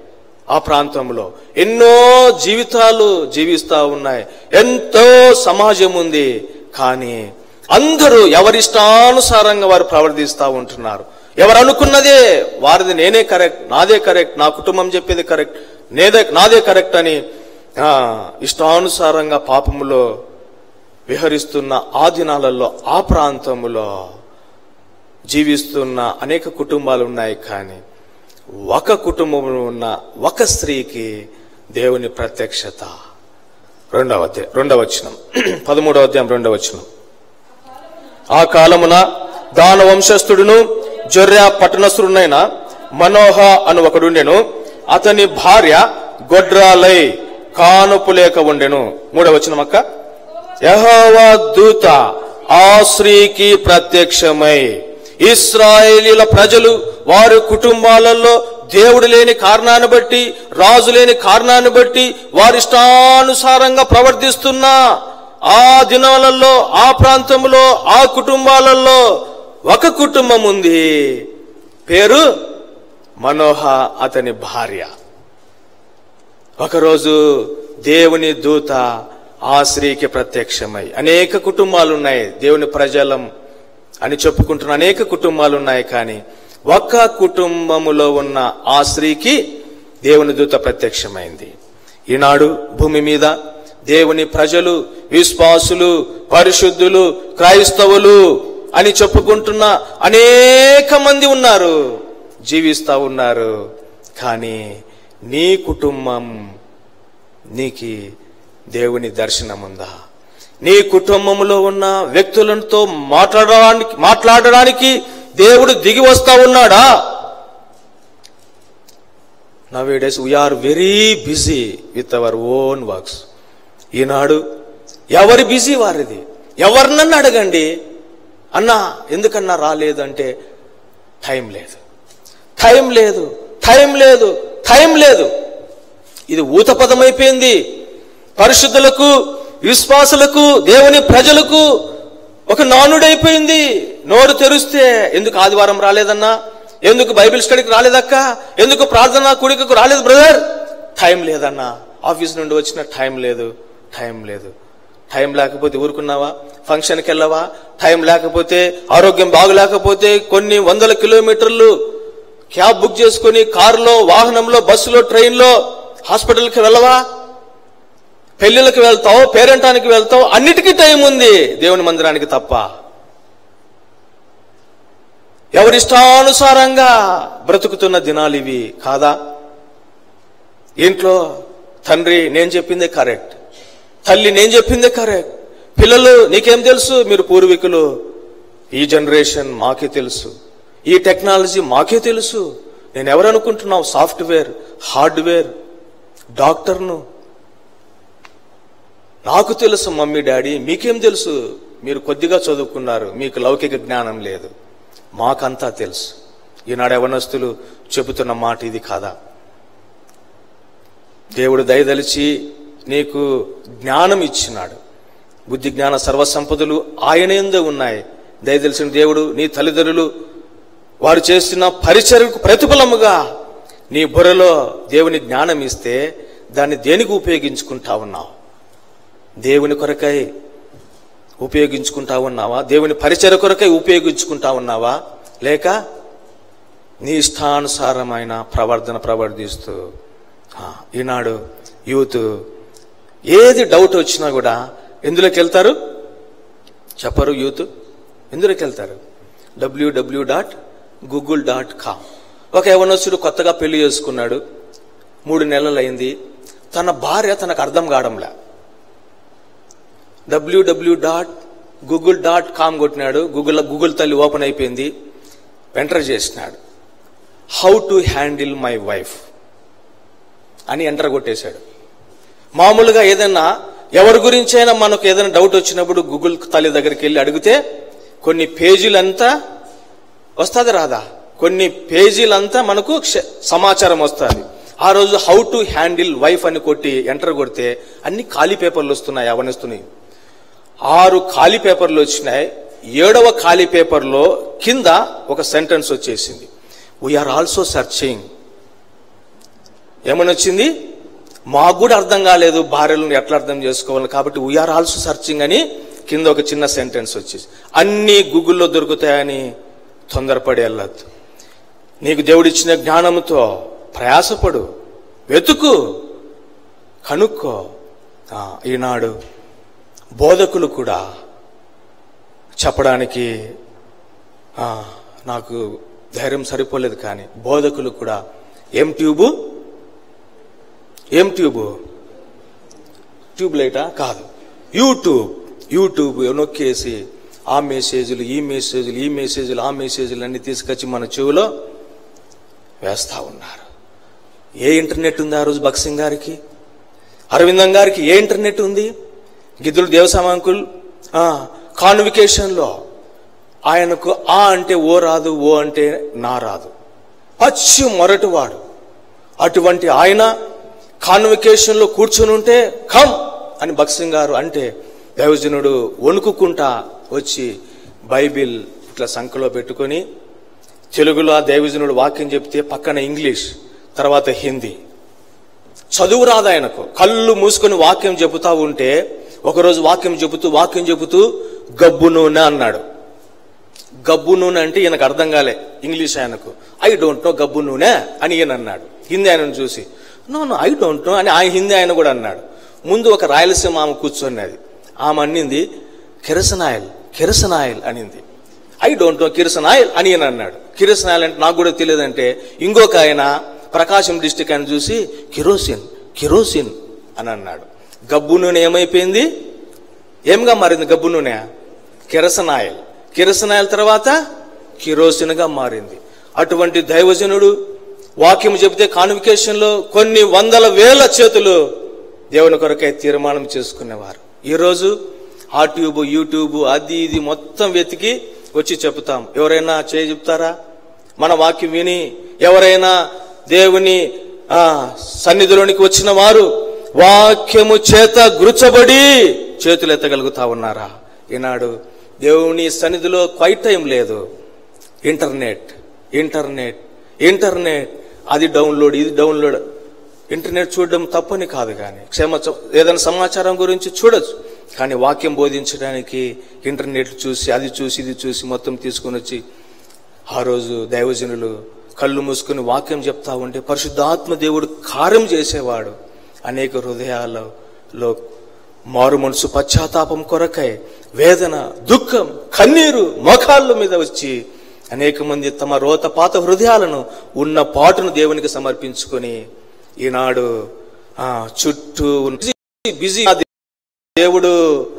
ఆ ప్రాంతంలో ఎన్నో జీవితాలు జీవిస్తా ఉన్నాయి ఎంతో సమాజం ఉంది కానీ అందరూ ఎవరిష్టానుసారంగా వారు ప్రవర్తిస్తూ ఉంటున్నారు ఎవరు అనుకున్నదే వారిది నేనే కరెక్ట్ నాదే కరెక్ట్ నా కుటుంబం చెప్పేది కరెక్ట్ నేదే నాదే కరెక్ట్ అని ఆ, ఇష్టానుసారంగా పాపములో విహరిస్తున్న ఆ దినాలలో ఆ ప్రాంతములో జీవిస్తున్న అనేక కుటుంబాలు ఉన్నాయి కానీ ఒక కుటుంబంలో ఉన్న ఒక స్త్రీకి దేవుని ప్రత్యక్షత రెండవ అధ్యాయం రెండవ వచనం పదమూడవ అధ్యాయం రెండవ వచనం ఆ కాలమున దాన వంశస్థుడును జొర్య పట్టణస్థుడునైన మనోహ అను ఒకడుండెను అతని భార్య గొడ్రాలై కానుపు లేక ఉండెను మూడవ వచనం అక్క యెహోవా దూత ఆ స్త్రీకి ప్రత్యక్షమై ఇస్రాయేలీల ప్రజలు వారి కుటుంబాలలో దేవుడు లేని కారణాన్ని బట్టి రాజు లేని కారణాన్ని బట్టి వారి ఇష్టానుసారంగా ప్రవర్తిస్తున్న ఆ దినాలలో ఆ ప్రాంతంలో ఆ కుటుంబాలలో ఒక కుటుంబం ఉంది పేరు మనోహ అతని భార్య ఒకరోజు దేవుని దూత ఆ స్త్రీకి ప్రత్యక్షమై అనేక కుటుంబాలు ఉన్నాయి దేవుని ప్రజలం అని చెప్పుకుంటున్న అనేక కుటుంబాలు ఉన్నాయి కానీ ఒక్క కుటుంబములో ఉన్న ఆ స్త్రీకి దేవుని దూత ప్రత్యక్షమైంది ఈనాడు భూమి మీద దేవుని ప్రజలు విశ్వాసులు పరిశుద్ధులు క్రైస్తవులు అని చెప్పుకుంటున్న అనేక మంది ఉన్నారు జీవిస్తా ఉన్నారు కానీ నీ కుటుంబం నీకి దేవుని దర్శనం ఉందా నీ కుటుంబంలో ఉన్న వ్యక్తులతో మాట్లాడడానికి మాట్లాడడానికి దేవుడు దిగి వస్తా ఉన్నాడా nowadays we are very busy with our own works ఈనాడు ఎవరి బిజీ వారిది ఎవరినన్నా అడగండి అన్నా ఎందుకన్నా రాలేదంటే టైం లేదు టైం లేదు టైం లేదు టైం లేదు ఇది ఊత పదమైపోయింది పరిశుద్ధులకు విశ్వాసులకు దేవుని ప్రజలకు ఒక నానుడైపోయింది నోరు తెరిస్తే ఎందుకు ఆదివారం రాలేదన్నా ఎందుకు బైబిల్ స్టడీకి రాలేదక్క ఎందుకు ప్రార్థన కూడికకు రాలేదు బ్రదర్ టైం లేదన్నా ఆఫీస్ నుండి వచ్చిన టైం లేదు టైం లేదు టైం లేకపోతే ఊరుకున్నావా ఫంక్షన్కి వెళ్ళవా టైం లేకపోతే ఆరోగ్యం బాగలేకపోతే కొన్ని వందల కిలోమీటర్లు క్యాబ్ బుక్ చేసుకుని కారులో వాహనంలో బస్సులో ట్రైన్లో హాస్పిటల్కి వెళ్ళవా పెళ్లిళ్ళకి వెళ్తావు పేరెంటానికి వెళ్తావు అన్నిటికీ టైం ఉంది దేవుని మందిరానికి తప్ప ఎవరిష్టానుసారంగా బ్రతుకుతున్న దినాలు ఇవి కాదా ఇంట్లో తండ్రి నేను చెప్పిందే కరెక్ట్ తల్లి నేను చెప్పిందే కరెక్ట్ పిల్లలు నీకేం తెలుసు మీరు పూర్వీకులు ఈ జనరేషన్ మాకే తెలుసు ఈ టెక్నాలజీ మాకే తెలుసు నేను ఎవరు అనుకుంటున్నావు సాఫ్ట్వేర్ హార్డ్వేర్ డాక్టర్ను నాకు తెలుసు మమ్మీ డాడీ మీకేం తెలుసు మీరు కొద్దిగా చదువుకున్నారు మీకు లౌకిక జ్ఞానం లేదు మాకంతా తెలుసు ఈనాడు యవనస్తులు చెబుతున్న మాట ఇది కాదా దేవుడు దయదలిచి నీకు జ్ఞానం ఇచ్చినాడు బుద్ధి జ్ఞాన సర్వసంపదలు ఆయన ఎందే ఉన్నాయి దయదలిచిన దేవుడు నీ తల్లిదండ్రులు వారు చేసిన పరిచర్యకు ప్రతిఫలముగా నీ బుర్రలో దేవుని జ్ఞానం ఇస్తే దాన్ని దేనికి ఉపయోగించుకుంటా ఉన్నావు దేవుని కొరకై ఉపయోగించుకుంటా ఉన్నావా దేవుని పరిచయ కొరకై ఉపయోగించుకుంటా ఉన్నావా లేక నీ ఇష్టానుసారమైన ప్రవర్తన ప్రవర్తిస్తూ ఆ, ఈనాడు యూత్ ఏది డౌట్ వచ్చినా కూడా ఎందులోకి వెళ్తారు చెప్పరు యూత్ ఎందులోకి వెళ్తారు WWW dot Google dot com ఒక యవనస్తుడు కొత్తగా పెళ్లి చేసుకున్నాడు మూడు నెలలు అయింది తన భార్య తనకు అర్థం కావడంలే WWW dot Google dot com కొట్టినాడు గూగుల్ గూగుల్ తల్లి ఓపెన్ అయిపోయింది ఎంటర్ చేసినాడు how to handle my wife అని ఎంటర్ కొట్టేశాడు మామూలుగా ఏదైనా ఎవరి గురించైనా మనకు ఏదైనా డౌట్ వచ్చినప్పుడు గూగుల్ తల్లి దగ్గరికి వెళ్ళి అడిగితే కొన్ని పేజీలంతా వస్తుంది రాదా కొన్ని పేజీలంతా మనకు క్ష- సమాచారం వస్తుంది ఆ రోజు హౌ టు హ్యాండిల్ వైఫ్ అని కొట్టి ఎంటర్ కొడితే అన్ని ఖాళీ పేపర్లు వస్తున్నాయి అవనిస్తున్నాయి ఆరు ఖాళీ పేపర్లు వచ్చినాయి ఏడవ ఖాళీ పేపర్లో కింద ఒక సెంటెన్స్ వచ్చేసింది వీఆర్ ఆల్సో సర్చింగ్ ఏమని వచ్చింది మాకు కూడా అర్థం కాలేదు భార్యలను ఎట్లా అర్థం చేసుకోవాలి కాబట్టి వీఆర్ ఆల్సో సర్చింగ్ అని కింద ఒక చిన్న సెంటెన్స్ వచ్చేసి అన్ని గూగుల్లో దొరుకుతాయని తొందరపడి వెళ్ళద్దు నీకు దేవుడిచ్చిన జ్ఞానంతో ప్రయాసపడు వెతుకు కనుక్కో ఆ, ఈనాడు బోధకులు కూడా చెప్పడానికి ఆ, నాకు ధైర్యం సరిపోలేదు కానీ బోధకులు కూడా ఏం ట్యూబు ఏం ట్యూబు ట్యూబ్ లైటా కాదు యూట్యూబ్ యూట్యూబ్ నొక్కేసి ఆ మెసేజ్లు ఈ మెసేజ్లు ఈ మెసేజ్లు ఆ మెసేజ్లు అన్ని తీసుకొచ్చి మన చెవిలో వేస్తా ఉన్నారు ఏ ఇంటర్నెట్ ఉంది ఆ రోజు భక్సింగ్ గారికి అరవిందం గారికి ఏ ఇంటర్నెట్ ఉంది గిద్దులు దేవసామాంకుల్ కాన్వికేషన్లో ఆయనకు ఆ అంటే ఓ రాదు ఓ అంటే నా రాదు పచ్చి మొరటివాడు అటువంటి ఆయన కాన్వికేషన్లో కూర్చుని ఉంటే కమ్ అని భక్సింగ్ గారు అంటే దైవజనుడు వణుకుకుంటా వచ్చి బైబిల్ ఇట్లా సంఖలో పెట్టుకొని తెలుగులో ఆ దైవజనుడు వాక్యం చెప్తే పక్కన ఇంగ్లీష్ తర్వాత హిందీ చదువు రాదు ఆయనకు కళ్ళు మూసుకొని వాక్యం చెబుతా ఉంటే ఒకరోజు వాక్యం చెబుతూ వాక్యం చెబుతూ గబ్బు నూనె అన్నాడు గబ్బు నూనె అంటే ఈయనకు అర్థం కాలే ఇంగ్లీష్ ఆయనకు ఐ డోంట్ నో గబ్బు నూనె అని ఈయన అన్నాడు హిందీ ఆయనను చూసి no no I don't know అని ఆయన హిందీ ఆయన కూడా అన్నాడు ముందు ఒక రాయలసీమ ఆమె కూర్చున్నది ఆమె అన్నింది కిరసన్ ఆయిల్ కిరసన్ ఆయిల్ అనింది I don't know kerosene oil అని ఈయన అన్నాడు కిరసన్ ఆయిల్ అంటే నాకు కూడా తెలియదంటే ఇంకొక ఆయన ప్రకాశం డిస్టిక్ ఆయన చూసి కిరోసిన్ కిరోసిన్ అని అన్నాడు గబ్బు నూనె ఏమైపోయింది ఏంగా మారింది గబ్బు నూనె కిరసన్ ఆయిల్ కిరసన్ ఆయిల్ తర్వాత కిరోసిన్గా మారింది అటువంటి దైవజనుడు వాక్యం చెబితే కాన్వికేషన్ లో కొన్ని వందల వేల చేతులు దేవుని కొరకై తీర్మానం చేసుకునేవారు ఈరోజు ఆ ట్యూబ్ యూట్యూబ్ అది ఇది మొత్తం వెతికి వచ్చి చెప్తాం ఎవరైనా చేయి చెప్తారా మన వాక్యం విని ఎవరైనా దేవుని ఆ సన్నిధిలోనికి వచ్చిన వారు వాక్యము చేత గురుచబడి చేతులు ఎత్తగలుగుతా ఉన్నారా ఈనాడు దేవుని సన్నిధిలో క్వైట్ టైం లేదు ఇంటర్నెట్ ఇంటర్నెట్ ఇంటర్నెట్ అది డౌన్లోడ్ ఇది డౌన్లోడ్ ఇంటర్నెట్ చూడడం తప్పని కాదు కానీ క్షేమ ఏదైనా సమాచారం గురించి చూడొచ్చు కానీ వాక్యం బోధించడానికి ఇంటర్నెట్ చూసి అది చూసి ఇది చూసి మొత్తం తీసుకొని వచ్చి ఆ రోజు దైవజనులు కళ్ళు మూసుకుని వాక్యం చెప్తా ఉంటే పరిశుద్ధాత్మ దేవుడు కార్యం చేసేవాడు అనేక హృదయాలలో మారు మనసు పశ్చాత్తాపం కొరకై వేదన దుఃఖం కన్నీరు మోకాళ్ళ మీద వచ్చి అనేక మంది తమ రోతపాత హృదయాలను ఉన్న పాటును దేవునికి సమర్పించుకొని ఈనాడు ఆ చుట్టూ ఉన్న బిజీ దేవుడు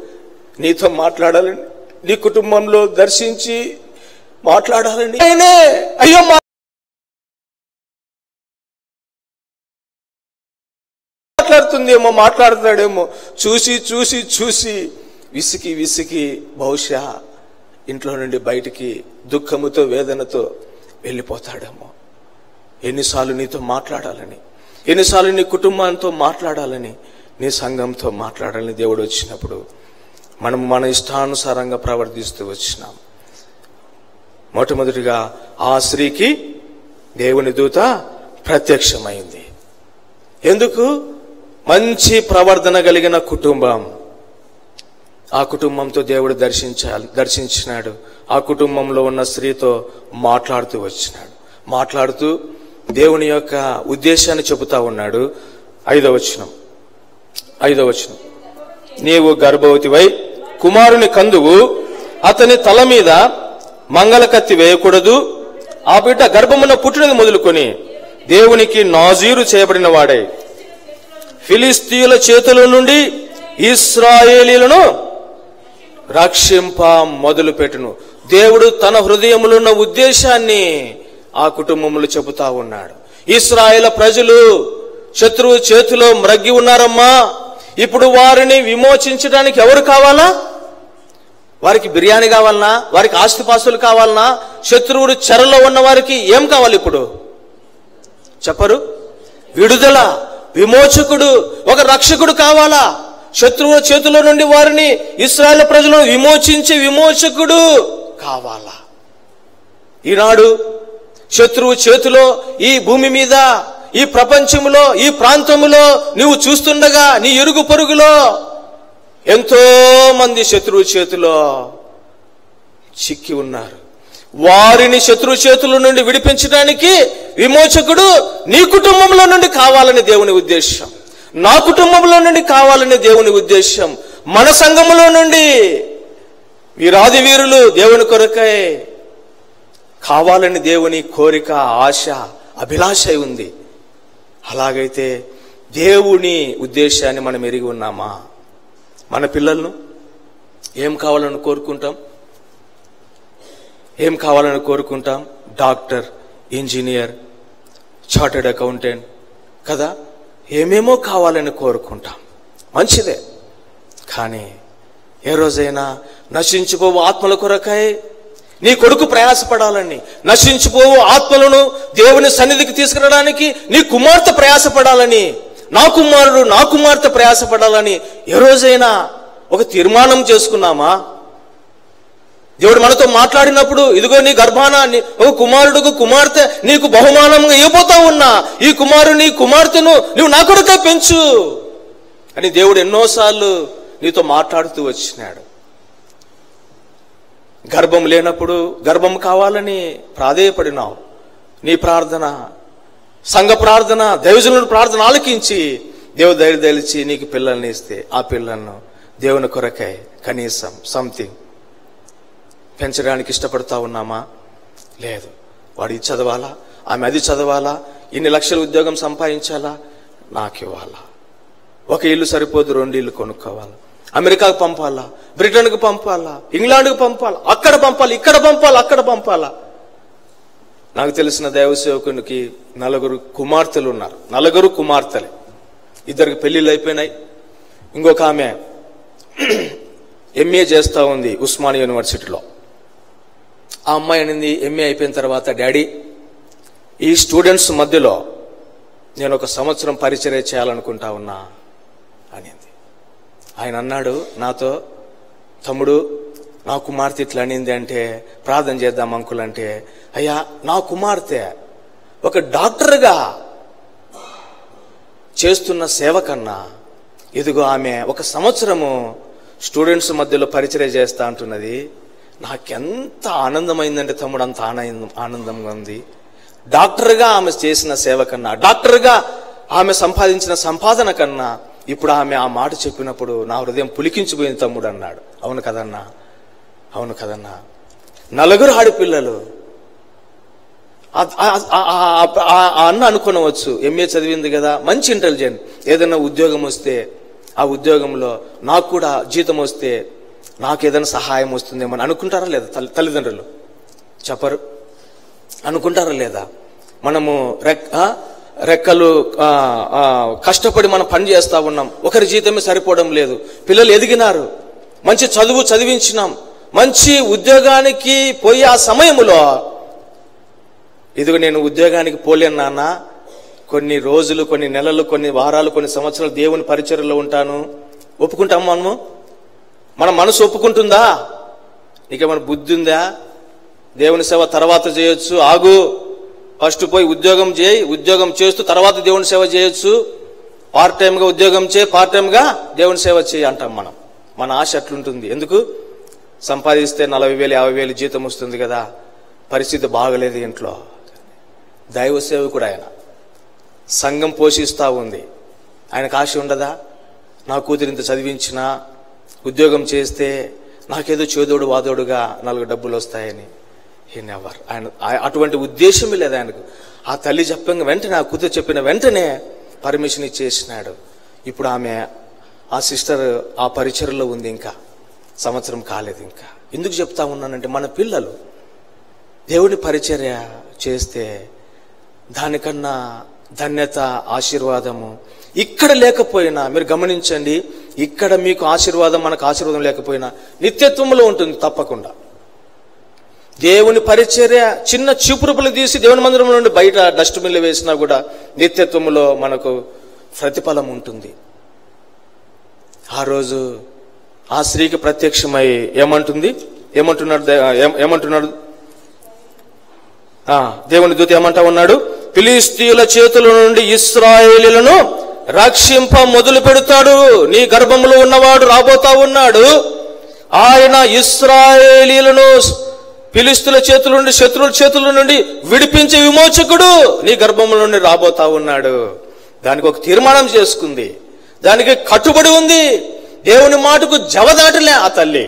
నీతో మాట్లాడాలని నీ కుటుంబంలో దర్శించి మాట్లాడాలని ఆయనే అయ్యో మా- మాట్లాడుతుందేమో మాట్లాడతాడేమో చూసి చూసి చూసి విసికి విసికి బహుశా ఇంట్లో నుండి బయటికి దుఃఖముతో వేదనతో వెళ్ళిపోతాడేమో ఎన్నిసార్లు నీతో మాట్లాడాలని ఎన్నిసార్లు నీ కుటుంబంతో మాట్లాడాలని నీ సంఘంతో మాట్లాడాలని దేవుడు వచ్చినప్పుడు మనం మన ఇష్టానుసారంగా ప్రవర్తిస్తూ వచ్చినాం మొట్టమొదటిగా ఆ స్త్రీకి దేవుని దూత ప్రత్యక్షమైంది ఎందుకు మంచి ప్రవర్తన కలిగిన కుటుంబం ఆ కుటుంబంతో దేవుడు దర్శించాలి దర్శించినాడు ఆ కుటుంబంలో ఉన్న స్త్రీతో మాట్లాడుతూ వచ్చినాడు మాట్లాడుతూ దేవుని యొక్క ఉద్దేశాన్ని చెబుతా ఉన్నాడు ఐదో వచనం ఐదో వచనం నీవు గర్భవతివై కుమారుని కందువు అతని తల మీద మంగళ కత్తి వేయకూడదు ఆ బిడ్డ గర్భమున పుట్టినది మొదలుకొని దేవునికి నాజీరు చేయబడిన వాడే ఫిలిస్తీయుల చేతుల నుండి ఇస్రాయేలీలను రక్షింప మొదలు పెట్టును దేవుడు తన హృదయములో ఉన్న ఉద్దేశాన్ని ఆ కుటుంబములు చెబుతా ఉన్నాడు ఇస్రాయేల్ ప్రజలు శత్రువు చేతిలో మ్రగ్గి ఉన్నారమ్మా ఇప్పుడు వారిని విమోచించడానికి ఎవరు కావాలా వారికి బిర్యానీ కావాలనా వారికి ఆస్తిపాస్తులు కావాలనా శత్రువుడు చెరలో ఉన్న వారికి ఏం కావాలి ఇప్పుడు చెప్పరు విడుదల విమోచకుడు ఒక రక్షకుడు కావాలా శత్రువుల చేతిలో నుండి వారిని ఇస్రాయల్ ప్రజలను విమోచించే విమోచకుడు కావాలా ఈనాడు శత్రువు చేతిలో ఈ భూమి మీద ఈ ప్రపంచములో ఈ ప్రాంతములో నువ్వు చూస్తుండగా నీ ఇరుగు పొరుగులో ఎంతో మంది శత్రువు చేతిలో చిక్కి ఉన్నారు వారిని శత్రు చేతుల నుండి విడిపించడానికి విమోచకుడు నీ కుటుంబంలో నుండి కావాలని దేవుని ఉద్దేశం నా కుటుంబంలో నుండి కావాలని దేవుని ఉద్దేశం మన సంఘములో నుండి వీరాది వీరులు దేవుని కొరకై కావాలని దేవుని కోరిక ఆశ అభిలాష ఉంది అలాగైతే దేవుని ఉద్దేశాన్ని మనం ఎరిగి ఉన్నామా మన పిల్లలను ఏం కావాలని కోరుకుంటాం ఏం కావాలని కోరుకుంటాం డాక్టర్ ఇంజనీర్ చార్టెడ్ అకౌంటెంట్ కదా ఏమేమో కావాలని కోరుకుంటాం మంచిదే కానీ ఏ రోజైనా నశించిపోవు ఆత్మల కొరకై నీ కొడుకు ప్రయాసపడాలని నశించిపోవు ఆత్మలను దేవుని సన్నిధికి తీసుకురావడానికి నీ కుమార్తె ప్రయాసపడాలని నా కుమారుడు నా కుమార్తె ప్రయాసపడాలని ఏ రోజైనా ఒక తీర్మానం చేసుకున్నామా దేవుడు మనతో మాట్లాడినప్పుడు ఇదిగో నీ గర్భాన నీ- ఒక కుమారుడుకు కుమార్తె నీకు బహుమానంగా ఇవ్వబోతా ఉన్నా ఈ కుమారుడు నీ కుమార్తెను నువ్వు నా కొరకే పెంచు అని దేవుడు ఎన్నోసార్లు నీతో మాట్లాడుతూ వచ్చినాడు గర్భం లేనప్పుడు గర్భం కావాలని ప్రాధేయపడినావు నీ ప్రార్థన సంఘ ప్రార్థన దైవజనుల ప్రార్థన ఆలకించి దేవుడు ధైర్య తెలిచి నీకు పిల్లల్ని ఇస్తే ఆ పిల్లలను దేవుని కొరకై కనీసం సంథింగ్ పెంచడానికి ఇష్టపడతా ఉన్నామా లేదు వాడు ఇది చదవాలా ఆమె అది చదవాలా ఇన్ని లక్షల ఉద్యోగం సంపాదించాలా నాకు ఇవ్వాలా ఒక ఇల్లు సరిపోదు రెండు ఇల్లు కొనుక్కోవాలా అమెరికాకు పంపాలా బ్రిటన్కు పంపాలా ఇంగ్లాండ్కు పంపాలా అక్కడ పంపాలి ఇక్కడ పంపాలా అక్కడ పంపాలా నాకు తెలిసిన దైవ సేవకునికి నలుగురు కుమార్తెలు ఉన్నారు నలుగురు కుమార్తెలే ఇద్దరికి పెళ్లిళ్ళు అయిపోయినాయి ఇంకొక ఆమె ఎంఏ చేస్తా ఉంది ఉస్మానియా యూనివర్సిటీలో ఆ అమ్మాయి అనింది ఎంఏ అయిపోయిన తర్వాత డాడీ ఈ స్టూడెంట్స్ మధ్యలో నేను ఒక సంవత్సరం పరిచర్య చేయాలనుకుంటా ఉన్నా అనింది ఆయన అన్నాడు నాతో తమ్ముడు నా కుమార్తె ఇట్లా అనింది అంటే ప్రార్థన చేద్దాం అంకుల్ అంటే అయ్యా నా కుమార్తె ఒక డాక్టర్గా చేస్తున్న సేవ కన్నా ఇదిగో ఆమె ఒక సంవత్సరము స్టూడెంట్స్ మధ్యలో పరిచర్య చేస్తా అంటున్నది నాకెంత ఆనందమైందంటే తమ్ముడు అంత ఆనందం ఆనందంగా ఉంది డాక్టర్గా ఆమె చేసిన సేవ కన్నా డాక్టర్గా ఆమె సంపాదించిన సంపాదన కన్నా ఇప్పుడు ఆమె ఆ మాట చెప్పినప్పుడు నా హృదయం పులికించిపోయింది తమ్ముడు అన్నాడు అవును కదన్నా అవును కదన్నా నలుగురు ఆడపిల్లలు ఆ- ఆ- ఆ- ఆ- ఆ- ఆ అన్న అనుకోనవచ్చు ఎంఏ చదివింది కదా మంచి ఇంటెలిజెంట్ ఏదైనా ఉద్యోగం వస్తే ఆ ఉద్యోగంలో నాకు కూడా జీతం వస్తే నాకు ఏదైనా సహాయం వస్తుందేమో అని అనుకుంటారా లేదా తల్లి- తల్లిదండ్రులు చెప్పరు అనుకుంటారా లేదా మనము రెక్ ఆ? రెక్కలు ఆ, ఆ, కష్టపడి మనం పని చేస్తా ఉన్నాం ఒకరి జీతమే సరిపోవడం లేదు పిల్లలు ఎదిగినారు మంచి చదువు చదివించినాం మంచి ఉద్యోగానికి పోయే ఆ సమయంలో ఇదిగో నేను ఉద్యోగానికి పోలేను నాన్న కొన్ని రోజులు కొన్ని నెలలు కొన్ని వారాలు కొన్ని సంవత్సరాలు దేవుని పరిచర్యలో ఉంటాను ఒప్పుకుంటాం మనము మన మనసు ఒప్పుకుంటుందా నీకేమైనా బుద్ధి ఉందా దేవుని సేవ తర్వాత చేయొచ్చు ఆగు ఫస్ట్ పోయి ఉద్యోగం చేయి ఉద్యోగం చేస్తూ తర్వాత దేవుని సేవ చేయొచ్చు పార్ట్ టైంగా ఉద్యోగం చేయి పార్ట్ టైంగా దేవుని సేవ చేయి అంటాం మనం మన ఆశ అట్లుంటుంది ఎందుకు సంపాదిస్తే నలభై వేలు యాభై వేలు జీతం వస్తుంది కదా పరిస్థితి బాగలేదు ఇంట్లో దైవ సేవకుడు ఆయన సంఘం పోషిస్తూ ఉంది ఆయనకు ఆశ ఉండదా నా కూతురు ఇంత చదివించినా ఉద్యోగం చేస్తే నాకేదో చేదోడు వాదోడుగా నాలుగు డబ్బులు వస్తాయని హీ నెవర్ ఆయన ఆ- అటువంటి ఉద్దేశమే లేదు ఆయనకు ఆ తల్లి చెప్పిన వెంటనే ఆ కూతురు చెప్పిన వెంటనే పర్మిషన్ ఇచ్చేసినాడు ఇప్పుడు ఆమె ఆ సిస్టర్ ఆ పరిచయలో ఉంది ఇంకా సంవత్సరం కాలేదు ఇంకా ఎందుకు చెప్తా ఉన్నానంటే మన పిల్లలు దేవుని పరిచర్య చేస్తే దానికన్నా ధన్యత ఆశీర్వాదము ఇక్కడ లేకపోయినా మీరు గమనించండి ఇక్కడ మీకు ఆశీర్వాదం మనకు ఆశీర్వాదం లేకపోయినా నిత్యత్వంలో ఉంటుంది తప్పకుండా దేవుని పరిచర్య చిన్న చీపురుపులు తీసి దేవుని మందిరం నుండి బయట డస్ట్బిన్లు వేసినా కూడా నిత్యత్వములో మనకు ప్రతిఫలం ఉంటుంది ఆ రోజు ఆ స్త్రీకి ప్రత్యక్షమై ఏమంటుంది ఏమంటున్నాడు దే- ఏం- ఏమంటున్నాడు ఆ, దేవుని దూత ఏమంటా ఉన్నాడు ఫిలిస్తీయుల చేతుల నుండి ఇస్రాయేలీలను రక్షింప మొదలు పెడతాడు నీ గర్భంలో ఉన్నవాడు రాబోతా ఉన్నాడు ఆయన ఇస్రాయేలీలను ఫిలిస్తుల చేతుల నుండి శత్రువుల చేతుల నుండి విడిపించే విమోచకుడు నీ గర్భంలో నుండి రాబోతా ఉన్నాడు దానికి ఒక తీర్మానం చేసుకుంది దానికి కట్టుబడి ఉంది దేవుని మాటకు జవదాటలే ఆ తల్లి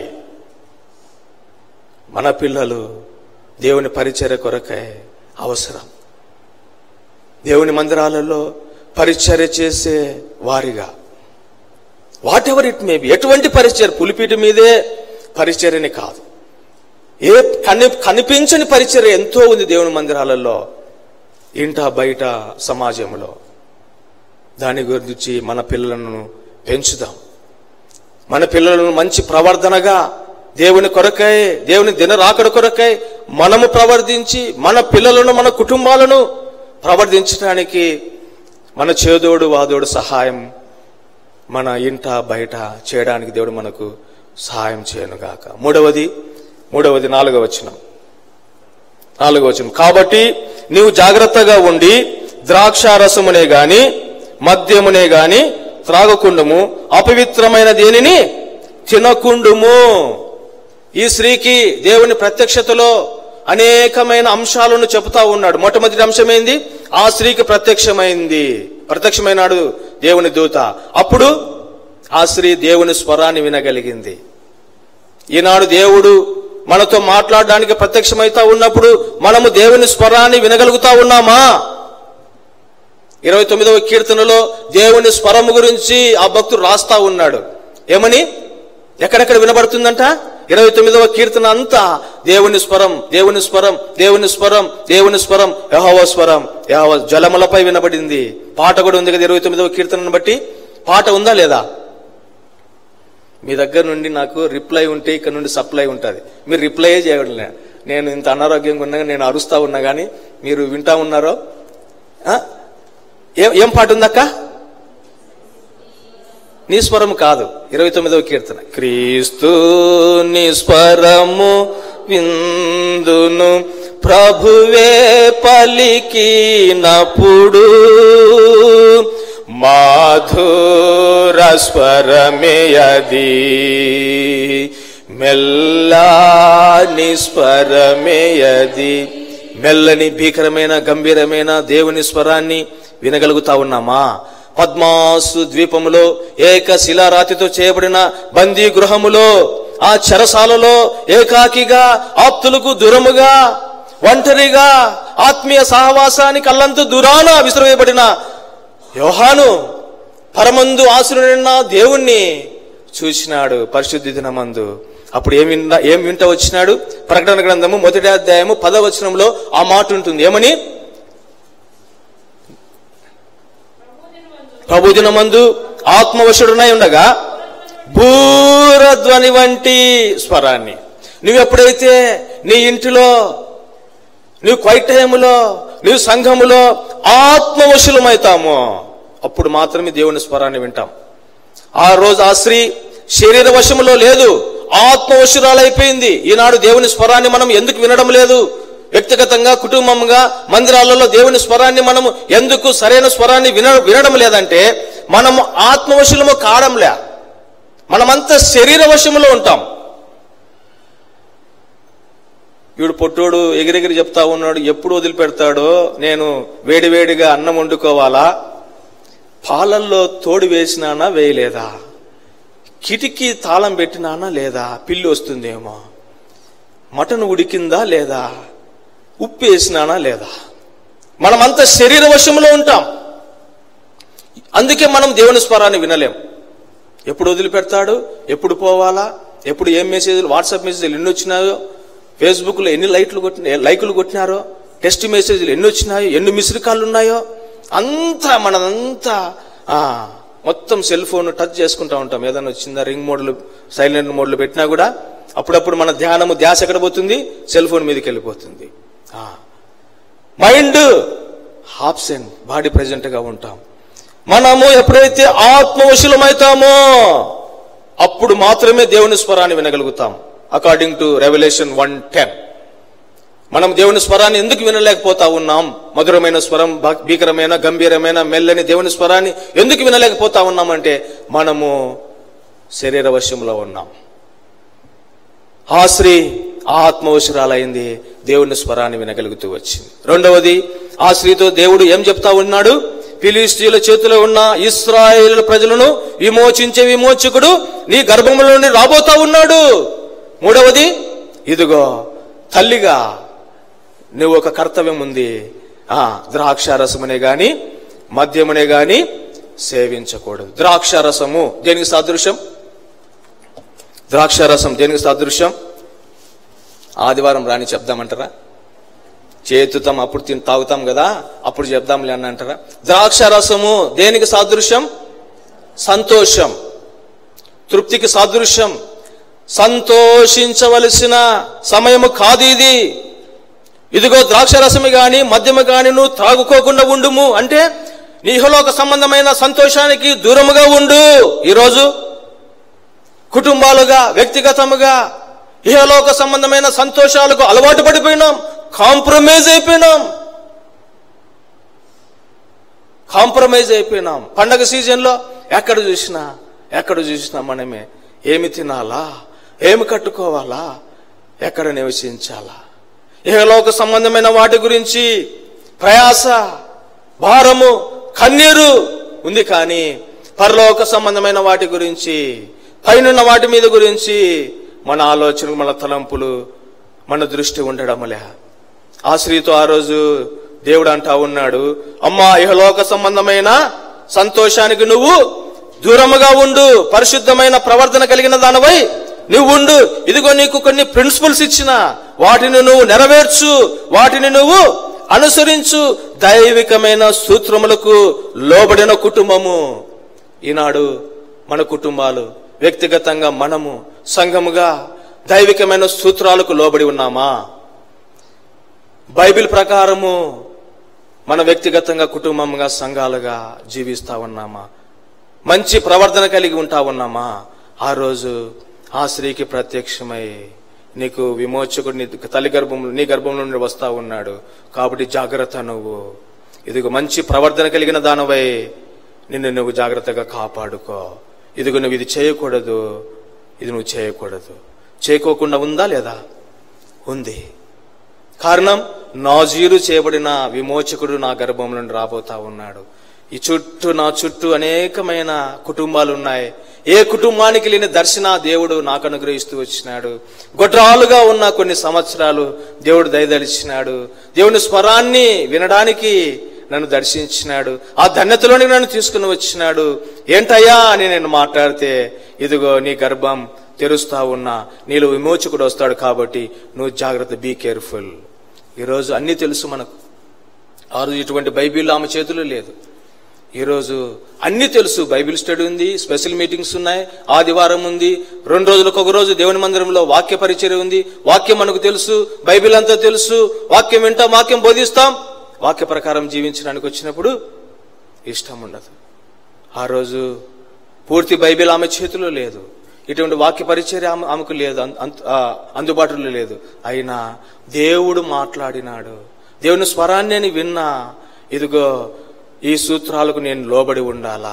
మన పిల్లలు దేవుని పరిచర్య కొరకే అవసరం దేవుని మందిరాలలో పరిచర్య చేసే వారిగా whatever it may be ఎటువంటి పరిచర్య పులిపీటి మీదే పరిచర్యని కాదు ఏ కని కనిపించని పరిచర్య ఎంతో ఉంది దేవుని మందిరాలలో ఇంట బయట సమాజంలో దాని గురించి మన పిల్లలను పెంచుదాం మన పిల్లలను మంచి ప్రవర్ధనగా దేవుని కొరకై దేవుని దినరాకడ కొరకై మనము ప్రవర్తించి మన పిల్లలను మన కుటుంబాలను ప్రవర్తించడానికి మన చేదోడు వాదోడు సహాయం మన ఇంట బయట చేయడానికి దేవుడు మనకు సహాయం చేయనుగాక మూడవది మూడవది నాలుగవ వచనం నాలుగవ వచనం కాబట్టి నీవు జాగ్రత్తగా ఉండి ద్రాక్షారసమునే గాని మద్యమునే గాని త్రాగకుండము అపవిత్రమైన దేనిని తినకుండుము ఈ స్త్రీకి దేవుని ప్రత్యక్షతలో అనేకమైన అంశాలను చెబుతా ఉన్నాడు మొట్టమొదటి అంశం ఏంది ఆ స్త్రీకి ప్రత్యక్షమైంది ప్రత్యక్షమైనాడు దేవుని దూత అప్పుడు ఆ స్త్రీ దేవుని స్వరాన్ని వినగలిగింది ఈనాడు దేవుడు మనతో మాట్లాడడానికి ప్రత్యక్షమైతా ఉన్నప్పుడు మనము దేవుని స్వరాన్ని వినగలుగుతా ఉన్నామా ఇరవై తొమ్మిదవ కీర్తనలో దేవుని స్వరము గురించి ఆ భక్తుడు రాస్తా ఉన్నాడు ఏమని ఎక్కడెక్కడ వినబడుతుందంట ఇరవై తొమ్మిదవ కీర్తన అంతా దేవుని స్వరం దేవుని స్వరం దేవుని స్వరం దేవుని స్వరం యహోవ స్వరం యహోవ జలములపై వినబడింది పాట కూడా ఉంది కదా ఇరవై తొమ్మిదవ కీర్తనను బట్టి పాట ఉందా లేదా మీ దగ్గర నుండి నాకు రిప్లై ఉంటే ఇక్కడ నుండి సప్లై ఉంటుంది మీరు రిప్లై చేయడం లే. నేను ఇంత అనారోగ్యంగా ఉన్నా నేను అరుస్తా ఉన్నా కానీ మీరు వింటా ఉన్నారో ఆ? ఏం ఏం పాట ఉందక్క నీ స్వరము కాదు ఇరవై తొమ్మిదవ కీర్తన క్రీస్తు నీ స్వరము విందును ప్రభువే పలికినప్పుడు మాధుర స్వరమే అది మెల్లాని స్వరమే అది మెల్లని భీకరమైన గంభీరమైన దేవుని స్వరాన్ని వినగలుగుతా ఉన్నామా పద్మాసు ద్వీపములో ఏక శిలారాతితో చేయబడిన బందీ గృహములో ఆ చెరసాలలో ఏకాకిగా ఆప్తులకు దూరముగా ఒంటరిగా ఆత్మీయ సహవాసానికి అల్లంత దూరాన విసిరవేయబడిన యోహాను పరమందు ఆశ్రయుడైన దేవుణ్ణి చూసినాడు పరిశుద్ధి దినమందు అప్పుడు ఏం విన్నా ఏం వింట వచ్చినాడు ప్రకటన గ్రంథము మొదటి అధ్యాయము పదవచనంలో ఆ మాట ఉంటుంది ఏమని ప్రభుదినమందు ఆత్మవశుడునై ఉండగా బూరధ్వని వంటి స్వరాన్ని నువ్వు ఎప్పుడైతే నీ ఇంటిలో నువ్వు క్వైట్ టైములో నువ్వు సంఘములో ఆత్మవశులమైతామో అప్పుడు మాత్రమే దేవుని స్వరాన్ని వింటాం ఆ రోజు ఆ స్త్రీ శరీర వశములో లేదు ఆత్మవశురాలైపోయింది ఈనాడు దేవుని స్వరాన్ని మనం ఎందుకు వినడం లేదు వ్యక్తిగతంగా కుటుంబంగా మందిరాలలో దేవుని స్వరాన్ని మనము ఎందుకు సరైన స్వరాన్ని విన వినడం లేదంటే మనము ఆత్మవశులము కావడంలే మనమంతా శరీర వశములో ఉంటాం వీడు పొట్టోడు ఎగిరెగిరి చెప్తా ఉన్నాడు ఎప్పుడు వదిలిపెడతాడో నేను వేడివేడిగా అన్నం వండుకోవాలా పాలల్లో తోడు వేసినానా వేయలేదా కిటికీ తాళం పెట్టినానా లేదా పిల్లి వస్తుందేమో మటన్ ఉడికిందా లేదా ఉప్పు వేసినానా లేదా మనమంతా శరీర వశంలో ఉంటాం అందుకే మనం దేవుని స్వరాన్ని వినలేం ఎప్పుడు వదిలిపెడతాడు ఎప్పుడు పోవాలా ఎప్పుడు ఏం మెసేజ్లు వాట్సాప్ మెసేజ్లు ఎన్ని వచ్చినాయో ఫేస్బుక్లో ఎన్ని లైట్లు కొట్టిన లైకులు కొట్టినారో టెస్ట్ మెసేజ్లు ఎన్ని వచ్చినాయో ఎన్ని మిస్డ్ కాళ్ళు ఉన్నాయో అంతా మనదంతా ఆ, మొత్తం సెల్ ఫోన్ టచ్ చేసుకుంటా ఉంటాం ఏదైనా వచ్చిందా రింగ్ మోడ్లు సైలెంట్ మోడ్లు పెట్టినా కూడా అప్పుడప్పుడు మన ధ్యానము ధ్యాస ఎక్కడ పోతుంది సెల్ ఫోన్ మీదకి వెళ్ళిపోతుంది ఆ. మైండ్ ఆబ్సెంట్ బాడీ ప్రెజెంట్ గా ఉంటాం మనము ఎప్పుడైతే ఆత్మవశులమైతామో అప్పుడు మాత్రమే దేవుని స్వరాన్ని వినగలుగుతాం according to revolution one ten మనం దేవుని స్వరాన్ని ఎందుకు వినలేకపోతా ఉన్నాం మధురమైన స్వరం భా- భీకరమైన గంభీరమైన మెల్లని దేవుని స్వరాన్ని ఎందుకు వినలేకపోతా ఉన్నామంటే మనము శరీర వశంలో ఉన్నాం ఆ స్త్రీ ఆత్మవశురాలైంది దేవుని స్వరాన్ని వినగలుగుతూ వచ్చింది రెండవది ఆ స్త్రీతో దేవుడు ఏం చెప్తా ఉన్నాడు ఫిలిస్తీన్ల చేతిలో ఉన్న ఇస్రాయేల్ ప్రజలను విమోచించే విమోచకుడు నీ గర్భంలో నుండి రాబోతా ఉన్నాడు మూడవది ఇదిగో తల్లిగా నువ్వు ఒక కర్తవ్యం ఉంది ఆ ద్రాక్షారసమునే గాని మద్యమునే గాని సేవించకూడదు ద్రాక్షారసము దేనికి సాదృశ్యం ద్రాక్షారసం దేనికి సాదృశ్యం ఆదివారం రాని చెప్దామంటారా చేతుతాం అప్పుడు తిని తాగుతాం కదా అప్పుడు చెప్దాంలే అని అంటారా ద్రాక్షారసము దేనికి సాదృశ్యం సంతోషం తృప్తికి సాదృశ్యం సంతోషించవలసిన సమయము కాదు ఇది ఇదిగో ద్రాక్షరసము గాని మద్యము గాని నువ్వు త్రాగుకోకుండా ఉండుము అంటే నీ ఇహలోక సంబంధమైన సంతోషానికి దూరముగా ఉండు ఈరోజు కుటుంబాలుగా వ్యక్తిగతముగా ఇహలోక సంబంధమైన సంతోషాలకు అలవాటు పడిపోయినాం కాంప్రమైజ్ అయిపోయినాం కాంప్రమైజ్ అయిపోయినాం పండగ సీజన్లో ఎక్కడ చూసినా ఎక్కడ చూసినా మనమే ఏమి తినాలా ఏమి కట్టుకోవాలా ఎక్కడ నివసించాలా ఇహలోక సంబంధమైన వాటి గురించి ప్రయాస భారము కన్నీరు ఉంది కానీ పరలోక సంబంధమైన వాటి గురించి పైనున్న వాటి మీద గురించి మన ఆలోచనలు మన తలంపులు మన దృష్టి ఉండడములే ఆ స్త్రీతో ఆ రోజు దేవుడు అంటా ఉన్నాడు అమ్మా ఇహలోక సంబంధమైన సంతోషానికి నువ్వు దూరముగా ఉండు పరిశుద్ధమైన ప్రవర్తన కలిగిన దానివై నువ్వు ఉండు ఇదిగో నీకు కొన్ని ప్రిన్సిపల్స్ ఇచ్చిన వాటిని నువ్వు నెరవేర్చు వాటిని నువ్వు అనుసరించు దైవికమైన సూత్రములకు లోబడిన కుటుంబము ఈనాడు మన కుటుంబాలు వ్యక్తిగతంగా మనము సంఘముగా దైవికమైన సూత్రాలకు లోబడి ఉన్నామా బైబిల్ ప్రకారము మన వ్యక్తిగతంగా కుటుంబంగా సంఘాలుగా జీవిస్తా ఉన్నామా మంచి ప్రవర్తన కలిగి ఉంటా ఉన్నామా ఆ రోజు ఆ స్త్రీకి ప్రత్యక్షమై నీకు విమోచకుడు నీ తల్లి గర్భంలో నీ గర్భంలో నుండి వస్తా ఉన్నాడు కాబట్టి జాగ్రత్త నువ్వు ఇదిగో మంచి ప్రవర్తన కలిగిన దానవై నిన్ను నువ్వు జాగ్రత్తగా కాపాడుకో ఇదిగో నువ్వు ఇది చేయకూడదు ఇది నువ్వు చేయకూడదు చేయకోకుండా ఉందా లేదా ఉంది కారణం నాజీరు చేయబడిన విమోచకుడు నా గర్భం నుండి రాబోతా ఉన్నాడు ఈ చుట్టూ నా చుట్టూ అనేకమైన కుటుంబాలు ఉన్నాయి ఏ కుటుంబానికి లేని దర్శన దేవుడు నాకు అనుగ్రహిస్తూ వచ్చినాడు గొడ్రాలుగా ఉన్న కొన్ని సంవత్సరాలు దేవుడు దయదలిచినాడు దేవుని స్వరాన్ని వినడానికి నన్ను దర్శించినాడు ఆ ధన్యతలోనికి నన్ను తీసుకుని వచ్చినాడు ఏంటయ్యా అని నేను మాట్లాడితే ఇదిగో నీ గర్భం తెరుస్తా ఉన్నా నీలో విమోచకుడు వస్తాడు కాబట్టి నువ్వు జాగ్రత్త బీ కేర్ఫుల్ ఈరోజు అన్నీ తెలుసు మనకు ఆ రోజు ఇటువంటి బైబిల్ ఆమె చేతిలో లేదు ఈరోజు అన్ని తెలుసు బైబిల్ స్టడీ ఉంది స్పెషల్ మీటింగ్స్ ఉన్నాయి ఆదివారం ఉంది రెండు రోజులకు ఒక రోజు దేవుని మందిరంలో వాక్య పరిచర్య ఉంది వాక్యం మనకు తెలుసు బైబిల్ అంతా తెలుసు వాక్యం వింటాం వాక్యం బోధిస్తాం వాక్య ప్రకారం జీవించడానికి వచ్చినప్పుడు ఇష్టం ఉండదు ఆ రోజు పూర్తి బైబిల్ ఆమె చేతిలో లేదు ఇటువంటి వాక్య పరిచర్య ఆమె ఆమెకు లేదు అం- అంత- ఆ, అందుబాటులో లేదు అయినా దేవుడు మాట్లాడినాడు దేవుని స్వరాన్ని నేను విన్నా ఇదిగో ఈ సూత్రాలకు నేను లోబడి ఉండాలా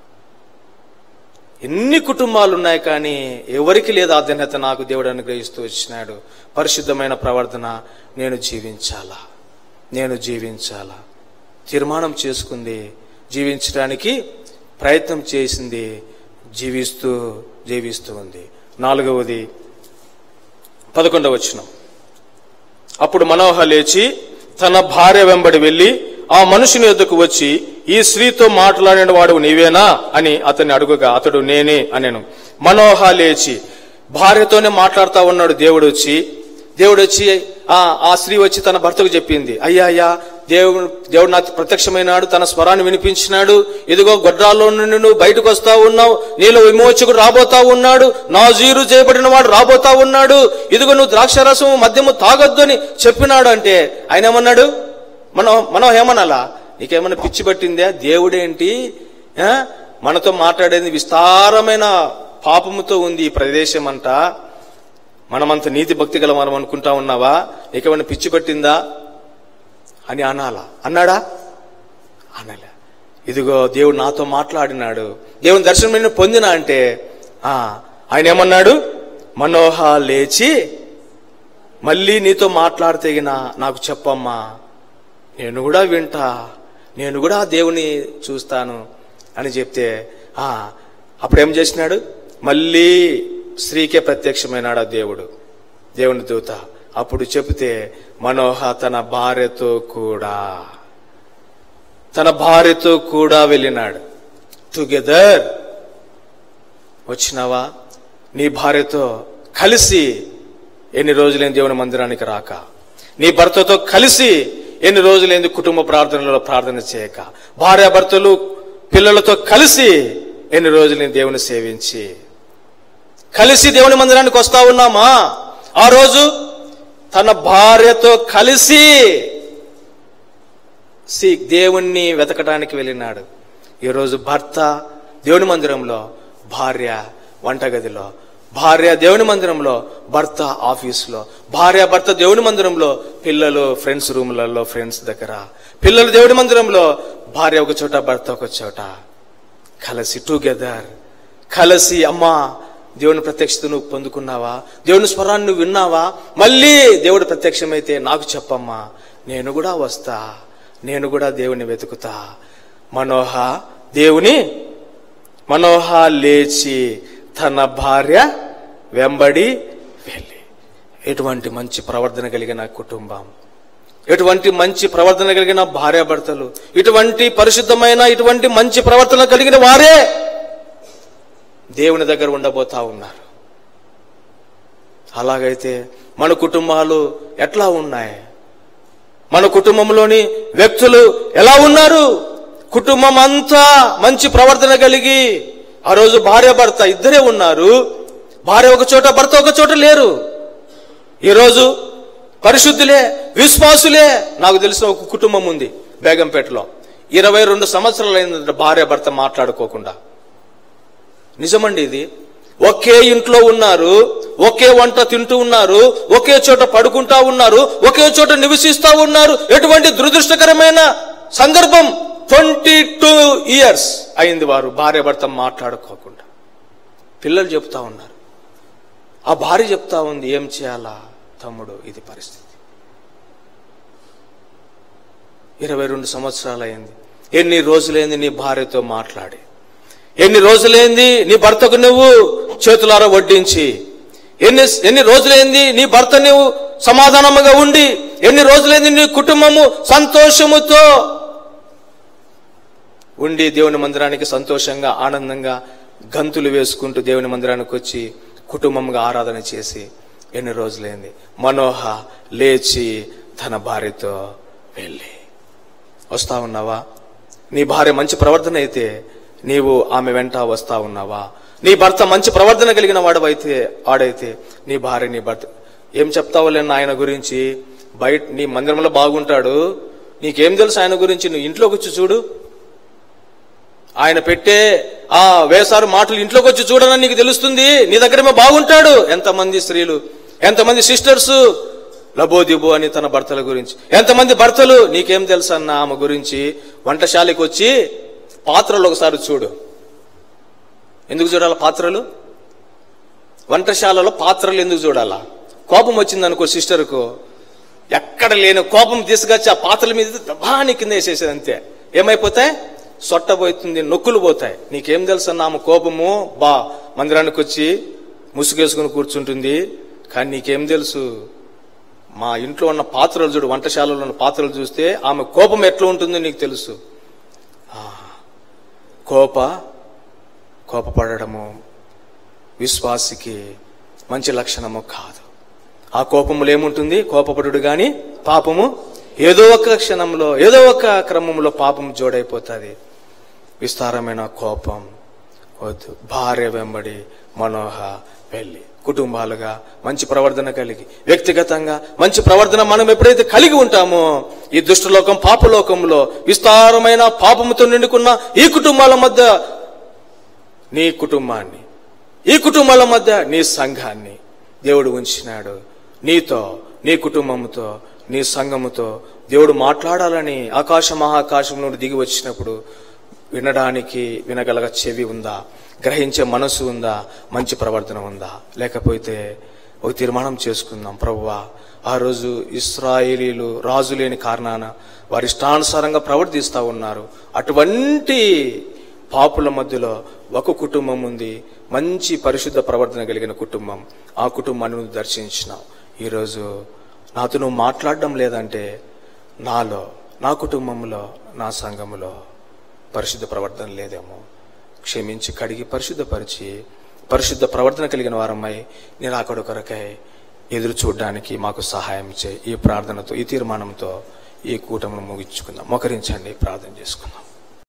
ఎన్ని కుటుంబాలు ఉన్నాయి కానీ ఎవరికి లేదు ఆధీనత నాకు దేవుడు అనుగ్రహిస్తూ వచ్చినాడు పరిశుద్ధమైన ప్రవర్తన నేను జీవించాలా నేను జీవించాలా తీర్మానం చేసుకుంది జీవించడానికి ప్రయత్నం చేసింది జీవిస్తూ జీవిస్తూ ఉంది నాలుగవది పదకొండవ వచనం అప్పుడు మనోహ లేచి తన భార్య వెంబడి వెళ్లి ఆ మనుషుని ఎద్దుకు వచ్చి ఈ స్త్రీతో మాట్లాడిన వాడు నీవేనా అని అతన్ని అడుగుగా అతడు నేనే అనెను మనోహ లేచి భార్యతోనే మాట్లాడుతా ఉన్నాడు దేవుడు వచ్చి దేవుడు వచ్చి ఆ ఆ స్త్రీ వచ్చి తన భర్తకు చెప్పింది అయ్యా అయ్యా దేవుడు దేవుడు నాకు ప్రత్యక్షమైనాడు తన స్వరాన్ని వినిపించినాడు ఇదిగో గొడ్రాల్లో నుండి నువ్వు బయటకు వస్తా ఉన్నావు నీలో విమోచకుడు రాబోతా ఉన్నాడు నాజీరు చేయబడిన వాడు రాబోతా ఉన్నాడు ఇదిగో నువ్వు ద్రాక్షరసం మద్యము తాగొద్దు అని చెప్పినాడు అంటే ఆయన ఏమన్నాడు మనం మనం ఏమనాలా నీకేమన్నా పిచ్చి పట్టిందా దేవుడేంటి ఆ? మనతో మాట్లాడేది విస్తారమైన పాపముతో ఉంది ఈ ప్రదేశం అంతా మనమంత నీతి భక్తి గల మనం అనుకుంటా ఉన్నావా నీకేమైనా పిచ్చి పట్టిందా అని అనాలా అన్నాడా అనలే ఇదిగో దేవుడు నాతో మాట్లాడినాడు దేవుని దర్శనం నేను పొందినా అంటే ఆ ఆయన ఏమన్నాడు మనోహ లేచి మళ్ళీ నీతో మాట్లాడితేగిన నాకు చెప్పమ్మా నేను కూడా వింటా నేను కూడా ఆ దేవుని చూస్తాను అని చెప్తే ఆ అప్పుడేం చేసినాడు మళ్ళీ స్త్రీకే ప్రత్యక్షమైనాడు ఆ దేవుడు దేవుని దూత అప్పుడు చెబితే మనోహ తన భార్యతో కూడా తన భార్యతో కూడా వెళ్ళినాడు టుగెదర్ వచ్చినావా నీ భార్యతో కలిసి ఎన్ని రోజులైంది దేవుని మందిరానికి రాక నీ భర్తతో కలిసి ఎన్ని రోజులైంది కుటుంబ ప్రార్థనలో ప్రార్థన చేయక భార్య భర్తలు పిల్లలతో కలిసి ఎన్ని రోజులైంది దేవుని సేవించి కలిసి దేవుని మందిరానికి వస్తా ఉన్నామా ఆ రోజు తన భార్యతో కలిసి సి దేవుణ్ణి వెతకడానికి వెళ్ళినాడు ఈరోజు భర్త దేవుని మందిరంలో భార్య వంటగదిలో భార్య దేవుని మందిరంలో భర్త ఆఫీసులో భార్య భర్త దేవుని మందిరంలో పిల్లలు ఫ్రెండ్స్ రూములలో ఫ్రెండ్స్ దగ్గర పిల్లలు దేవుని మందిరంలో భార్య ఒక చోట భర్త ఒక చోట కలిసి టుగెదర్ కలిసి అమ్మా దేవుని ప్రత్యక్షత నువ్వు పొందుకున్నావా దేవుని స్వరాన్ని నువ్వు విన్నావా మళ్ళీ దేవుడు ప్రత్యక్షమైతే నాకు చెప్పమ్మా నేను కూడా వస్తా నేను కూడా దేవుని వెతుకుతా మనోహ దేవుని మనోహ లేచి తన భార్య వెంబడి వెళ్ళి ఎటువంటి మంచి ప్రవర్తన కలిగిన కుటుంబం ఎటువంటి మంచి ప్రవర్తన కలిగిన భార్యాభర్తలు ఇటువంటి పరిశుద్ధమైన ఇటువంటి మంచి ప్రవర్తన కలిగిన వారే దేవుని దగ్గర ఉండబోతా ఉన్నారు అలాగైతే మన కుటుంబాలు ఎట్లా ఉన్నాయి మన కుటుంబంలోని వ్యక్తులు ఎలా ఉన్నారు కుటుంబం అంతా మంచి ప్రవర్తన కలిగి ఆ రోజు భార్య భర్త ఇద్దరే ఉన్నారు భార్య ఒక చోట భర్త ఒక చోట లేరు ఈరోజు పరిశుద్ధులే విశ్వాసులే నాకు తెలిసిన ఒక కుటుంబం ఉంది బేగంపేటలో ఇరవై రెండు సంవత్సరాలైందంటే భార్య భర్త మాట్లాడుకోకుండా నిజమండి ఇది ఒకే ఇంట్లో ఉన్నారు ఒకే వంట తింటూ ఉన్నారు ఒకే చోట పడుకుంటా ఉన్నారు ఒకే చోట నివసిస్తా ఉన్నారు ఎటువంటి దురదృష్టకరమైన సందర్భం ట్వంటీ టూ ఇయర్స్ అయింది వారు భార్య భర్త మాట్లాడుకోకుండా పిల్లలు చెప్తా ఉన్నారు ఆ భార్య చెప్తా ఉంది ఏం చేయాలా తమ్ముడు ఇది పరిస్థితి ఇరవై రెండు సంవత్సరాలు అయింది ఎన్ని రోజులైంది నీ భార్యతో మాట్లాడి ఎన్ని రోజులైంది నీ భర్తకు నువ్వు చేతులారా వడ్డించి ఎన్ని ఎన్ని రోజులైంది నీ భర్త నువ్వు సమాధానముగా ఉండి ఎన్ని రోజులైంది నీ కుటుంబము సంతోషముతో ఉండి దేవుని మందిరానికి సంతోషంగా ఆనందంగా గంతులు వేసుకుంటూ దేవుని మందిరానికి వచ్చి కుటుంబంగా ఆరాధన చేసి ఎన్ని రోజులైంది మనోహ లేచి తన భార్యతో వెళ్ళి వస్తా ఉన్నావా నీ భార్య మంచి ప్రవర్తన అయితే నీవు ఆమె వెంట వస్తా ఉన్నావా నీ భర్త మంచి ప్రవర్తన కలిగిన వాడవైతే ఆడైతే నీ భార్య నీ భర్త ఏం చెప్తావులే ఆయన గురించి బయట నీ మందిరంలో బాగుంటాడు నీకేం తెలుసు ఆయన గురించి నువ్వు ఇంట్లోకి వచ్చి చూడు ఆయన పెట్టే ఆ వేసారు మాటలు ఇంట్లోకి వచ్చి చూడనని నీకు తెలుస్తుంది నీ దగ్గరేమో బాగుంటాడు ఎంతమంది స్త్రీలు ఎంతమంది సిస్టర్స్ లబోదిబో అని తన భర్తల గురించి ఎంతమంది భర్తలు నీకేం తెలుసు అన్న ఆమె గురించి వంటశాలకు వచ్చి పాత్రలు ఒకసారి చూడు ఎందుకు చూడాలి పాత్రలు వంటశాలలో పాత్రలు ఎందుకు చూడాలా కోపం వచ్చింది అనుకో సిస్టర్కు ఎక్కడ లేని కోపం తీసుకొచ్చి ఆ పాత్రల మీద దబాని కింద వేసేసేది అంతే ఏమైపోతాయి సొట్ట పోతుంది నొక్కులు పోతాయి నీకేం తెలుసు అన్న ఆమె కోపము బా మందిరానికి వచ్చి ముసుగేసుకుని కూర్చుంటుంది కానీ నీకేం తెలుసు మా ఇంట్లో ఉన్న పాత్రలు చూడు వంటశాలలో ఉన్న పాత్రలు చూస్తే ఆమె కోపం ఎట్లా ఉంటుందో నీకు తెలుసు ఆ, కోప కోపపడము విశ్వాసికి మంచి లక్షణము కాదు ఆ కోపములో ఏముంటుంది కోపపడుడు గాని పాపము ఏదో ఒక క్షణంలో ఏదో ఒక క్రమంలో పాపం జోడైపోతుంది విస్తారమైన కోపం వద్దు భార్య వెంబడి మనోహ వెళ్ళి కుటుంబాలుగా మంచి ప్రవర్తన కలిగి వ్యక్తిగతంగా మంచి ప్రవర్తన మనం ఎప్పుడైతే కలిగి ఉంటామో ఈ దుష్టలోకం పాపలోకంలో విస్తారమైన పాపముతో నిండుకున్న ఈ కుటుంబాల మధ్య నీ కుటుంబాన్ని ఈ కుటుంబాల మధ్య నీ సంఘాన్ని దేవుడు ఉంచినాడు నీతో నీ కుటుంబంతో నీ సంఘముతో దేవుడు మాట్లాడాలని ఆకాశ మహాకాశం నుండి దిగి వచ్చినప్పుడు వినడానికి వినగలగ చెవి ఉందా గ్రహించే మనసు ఉందా మంచి ప్రవర్తన ఉందా లేకపోతే ఒక తీర్మానం చేసుకుందాం ప్రభువా ఆ రోజు ఇస్రాయేలీలు రాజు లేని కారణాన వారి ఇష్టానుసారంగా ప్రవర్తిస్తూ ఉన్నారు అటువంటి పాపుల మధ్యలో ఒక కుటుంబం ఉంది మంచి పరిశుద్ధ ప్రవర్తన కలిగిన కుటుంబం ఆ కుటుంబాన్ని నువ్వు దర్శించినావు ఈరోజు నాతో నువ్వు మాట్లాడడం లేదంటే నాలో నా కుటుంబంలో నా సంఘములో పరిశుద్ధ ప్రవర్తన లేదేమో క్షమించి కడిగి పరిశుద్ధపరిచి పరిశుద్ధ ప్రవర్తన కలిగిన వారమై నేను అక్కడ కొరకై ఎదురు చూడడానికి మాకు సహాయం చేయి ఈ ప్రార్థనతో ఈ తీర్మానంతో ఈ కూటమిని ముగించుకుందాం మోకరించండి ప్రార్థన చేసుకుందాం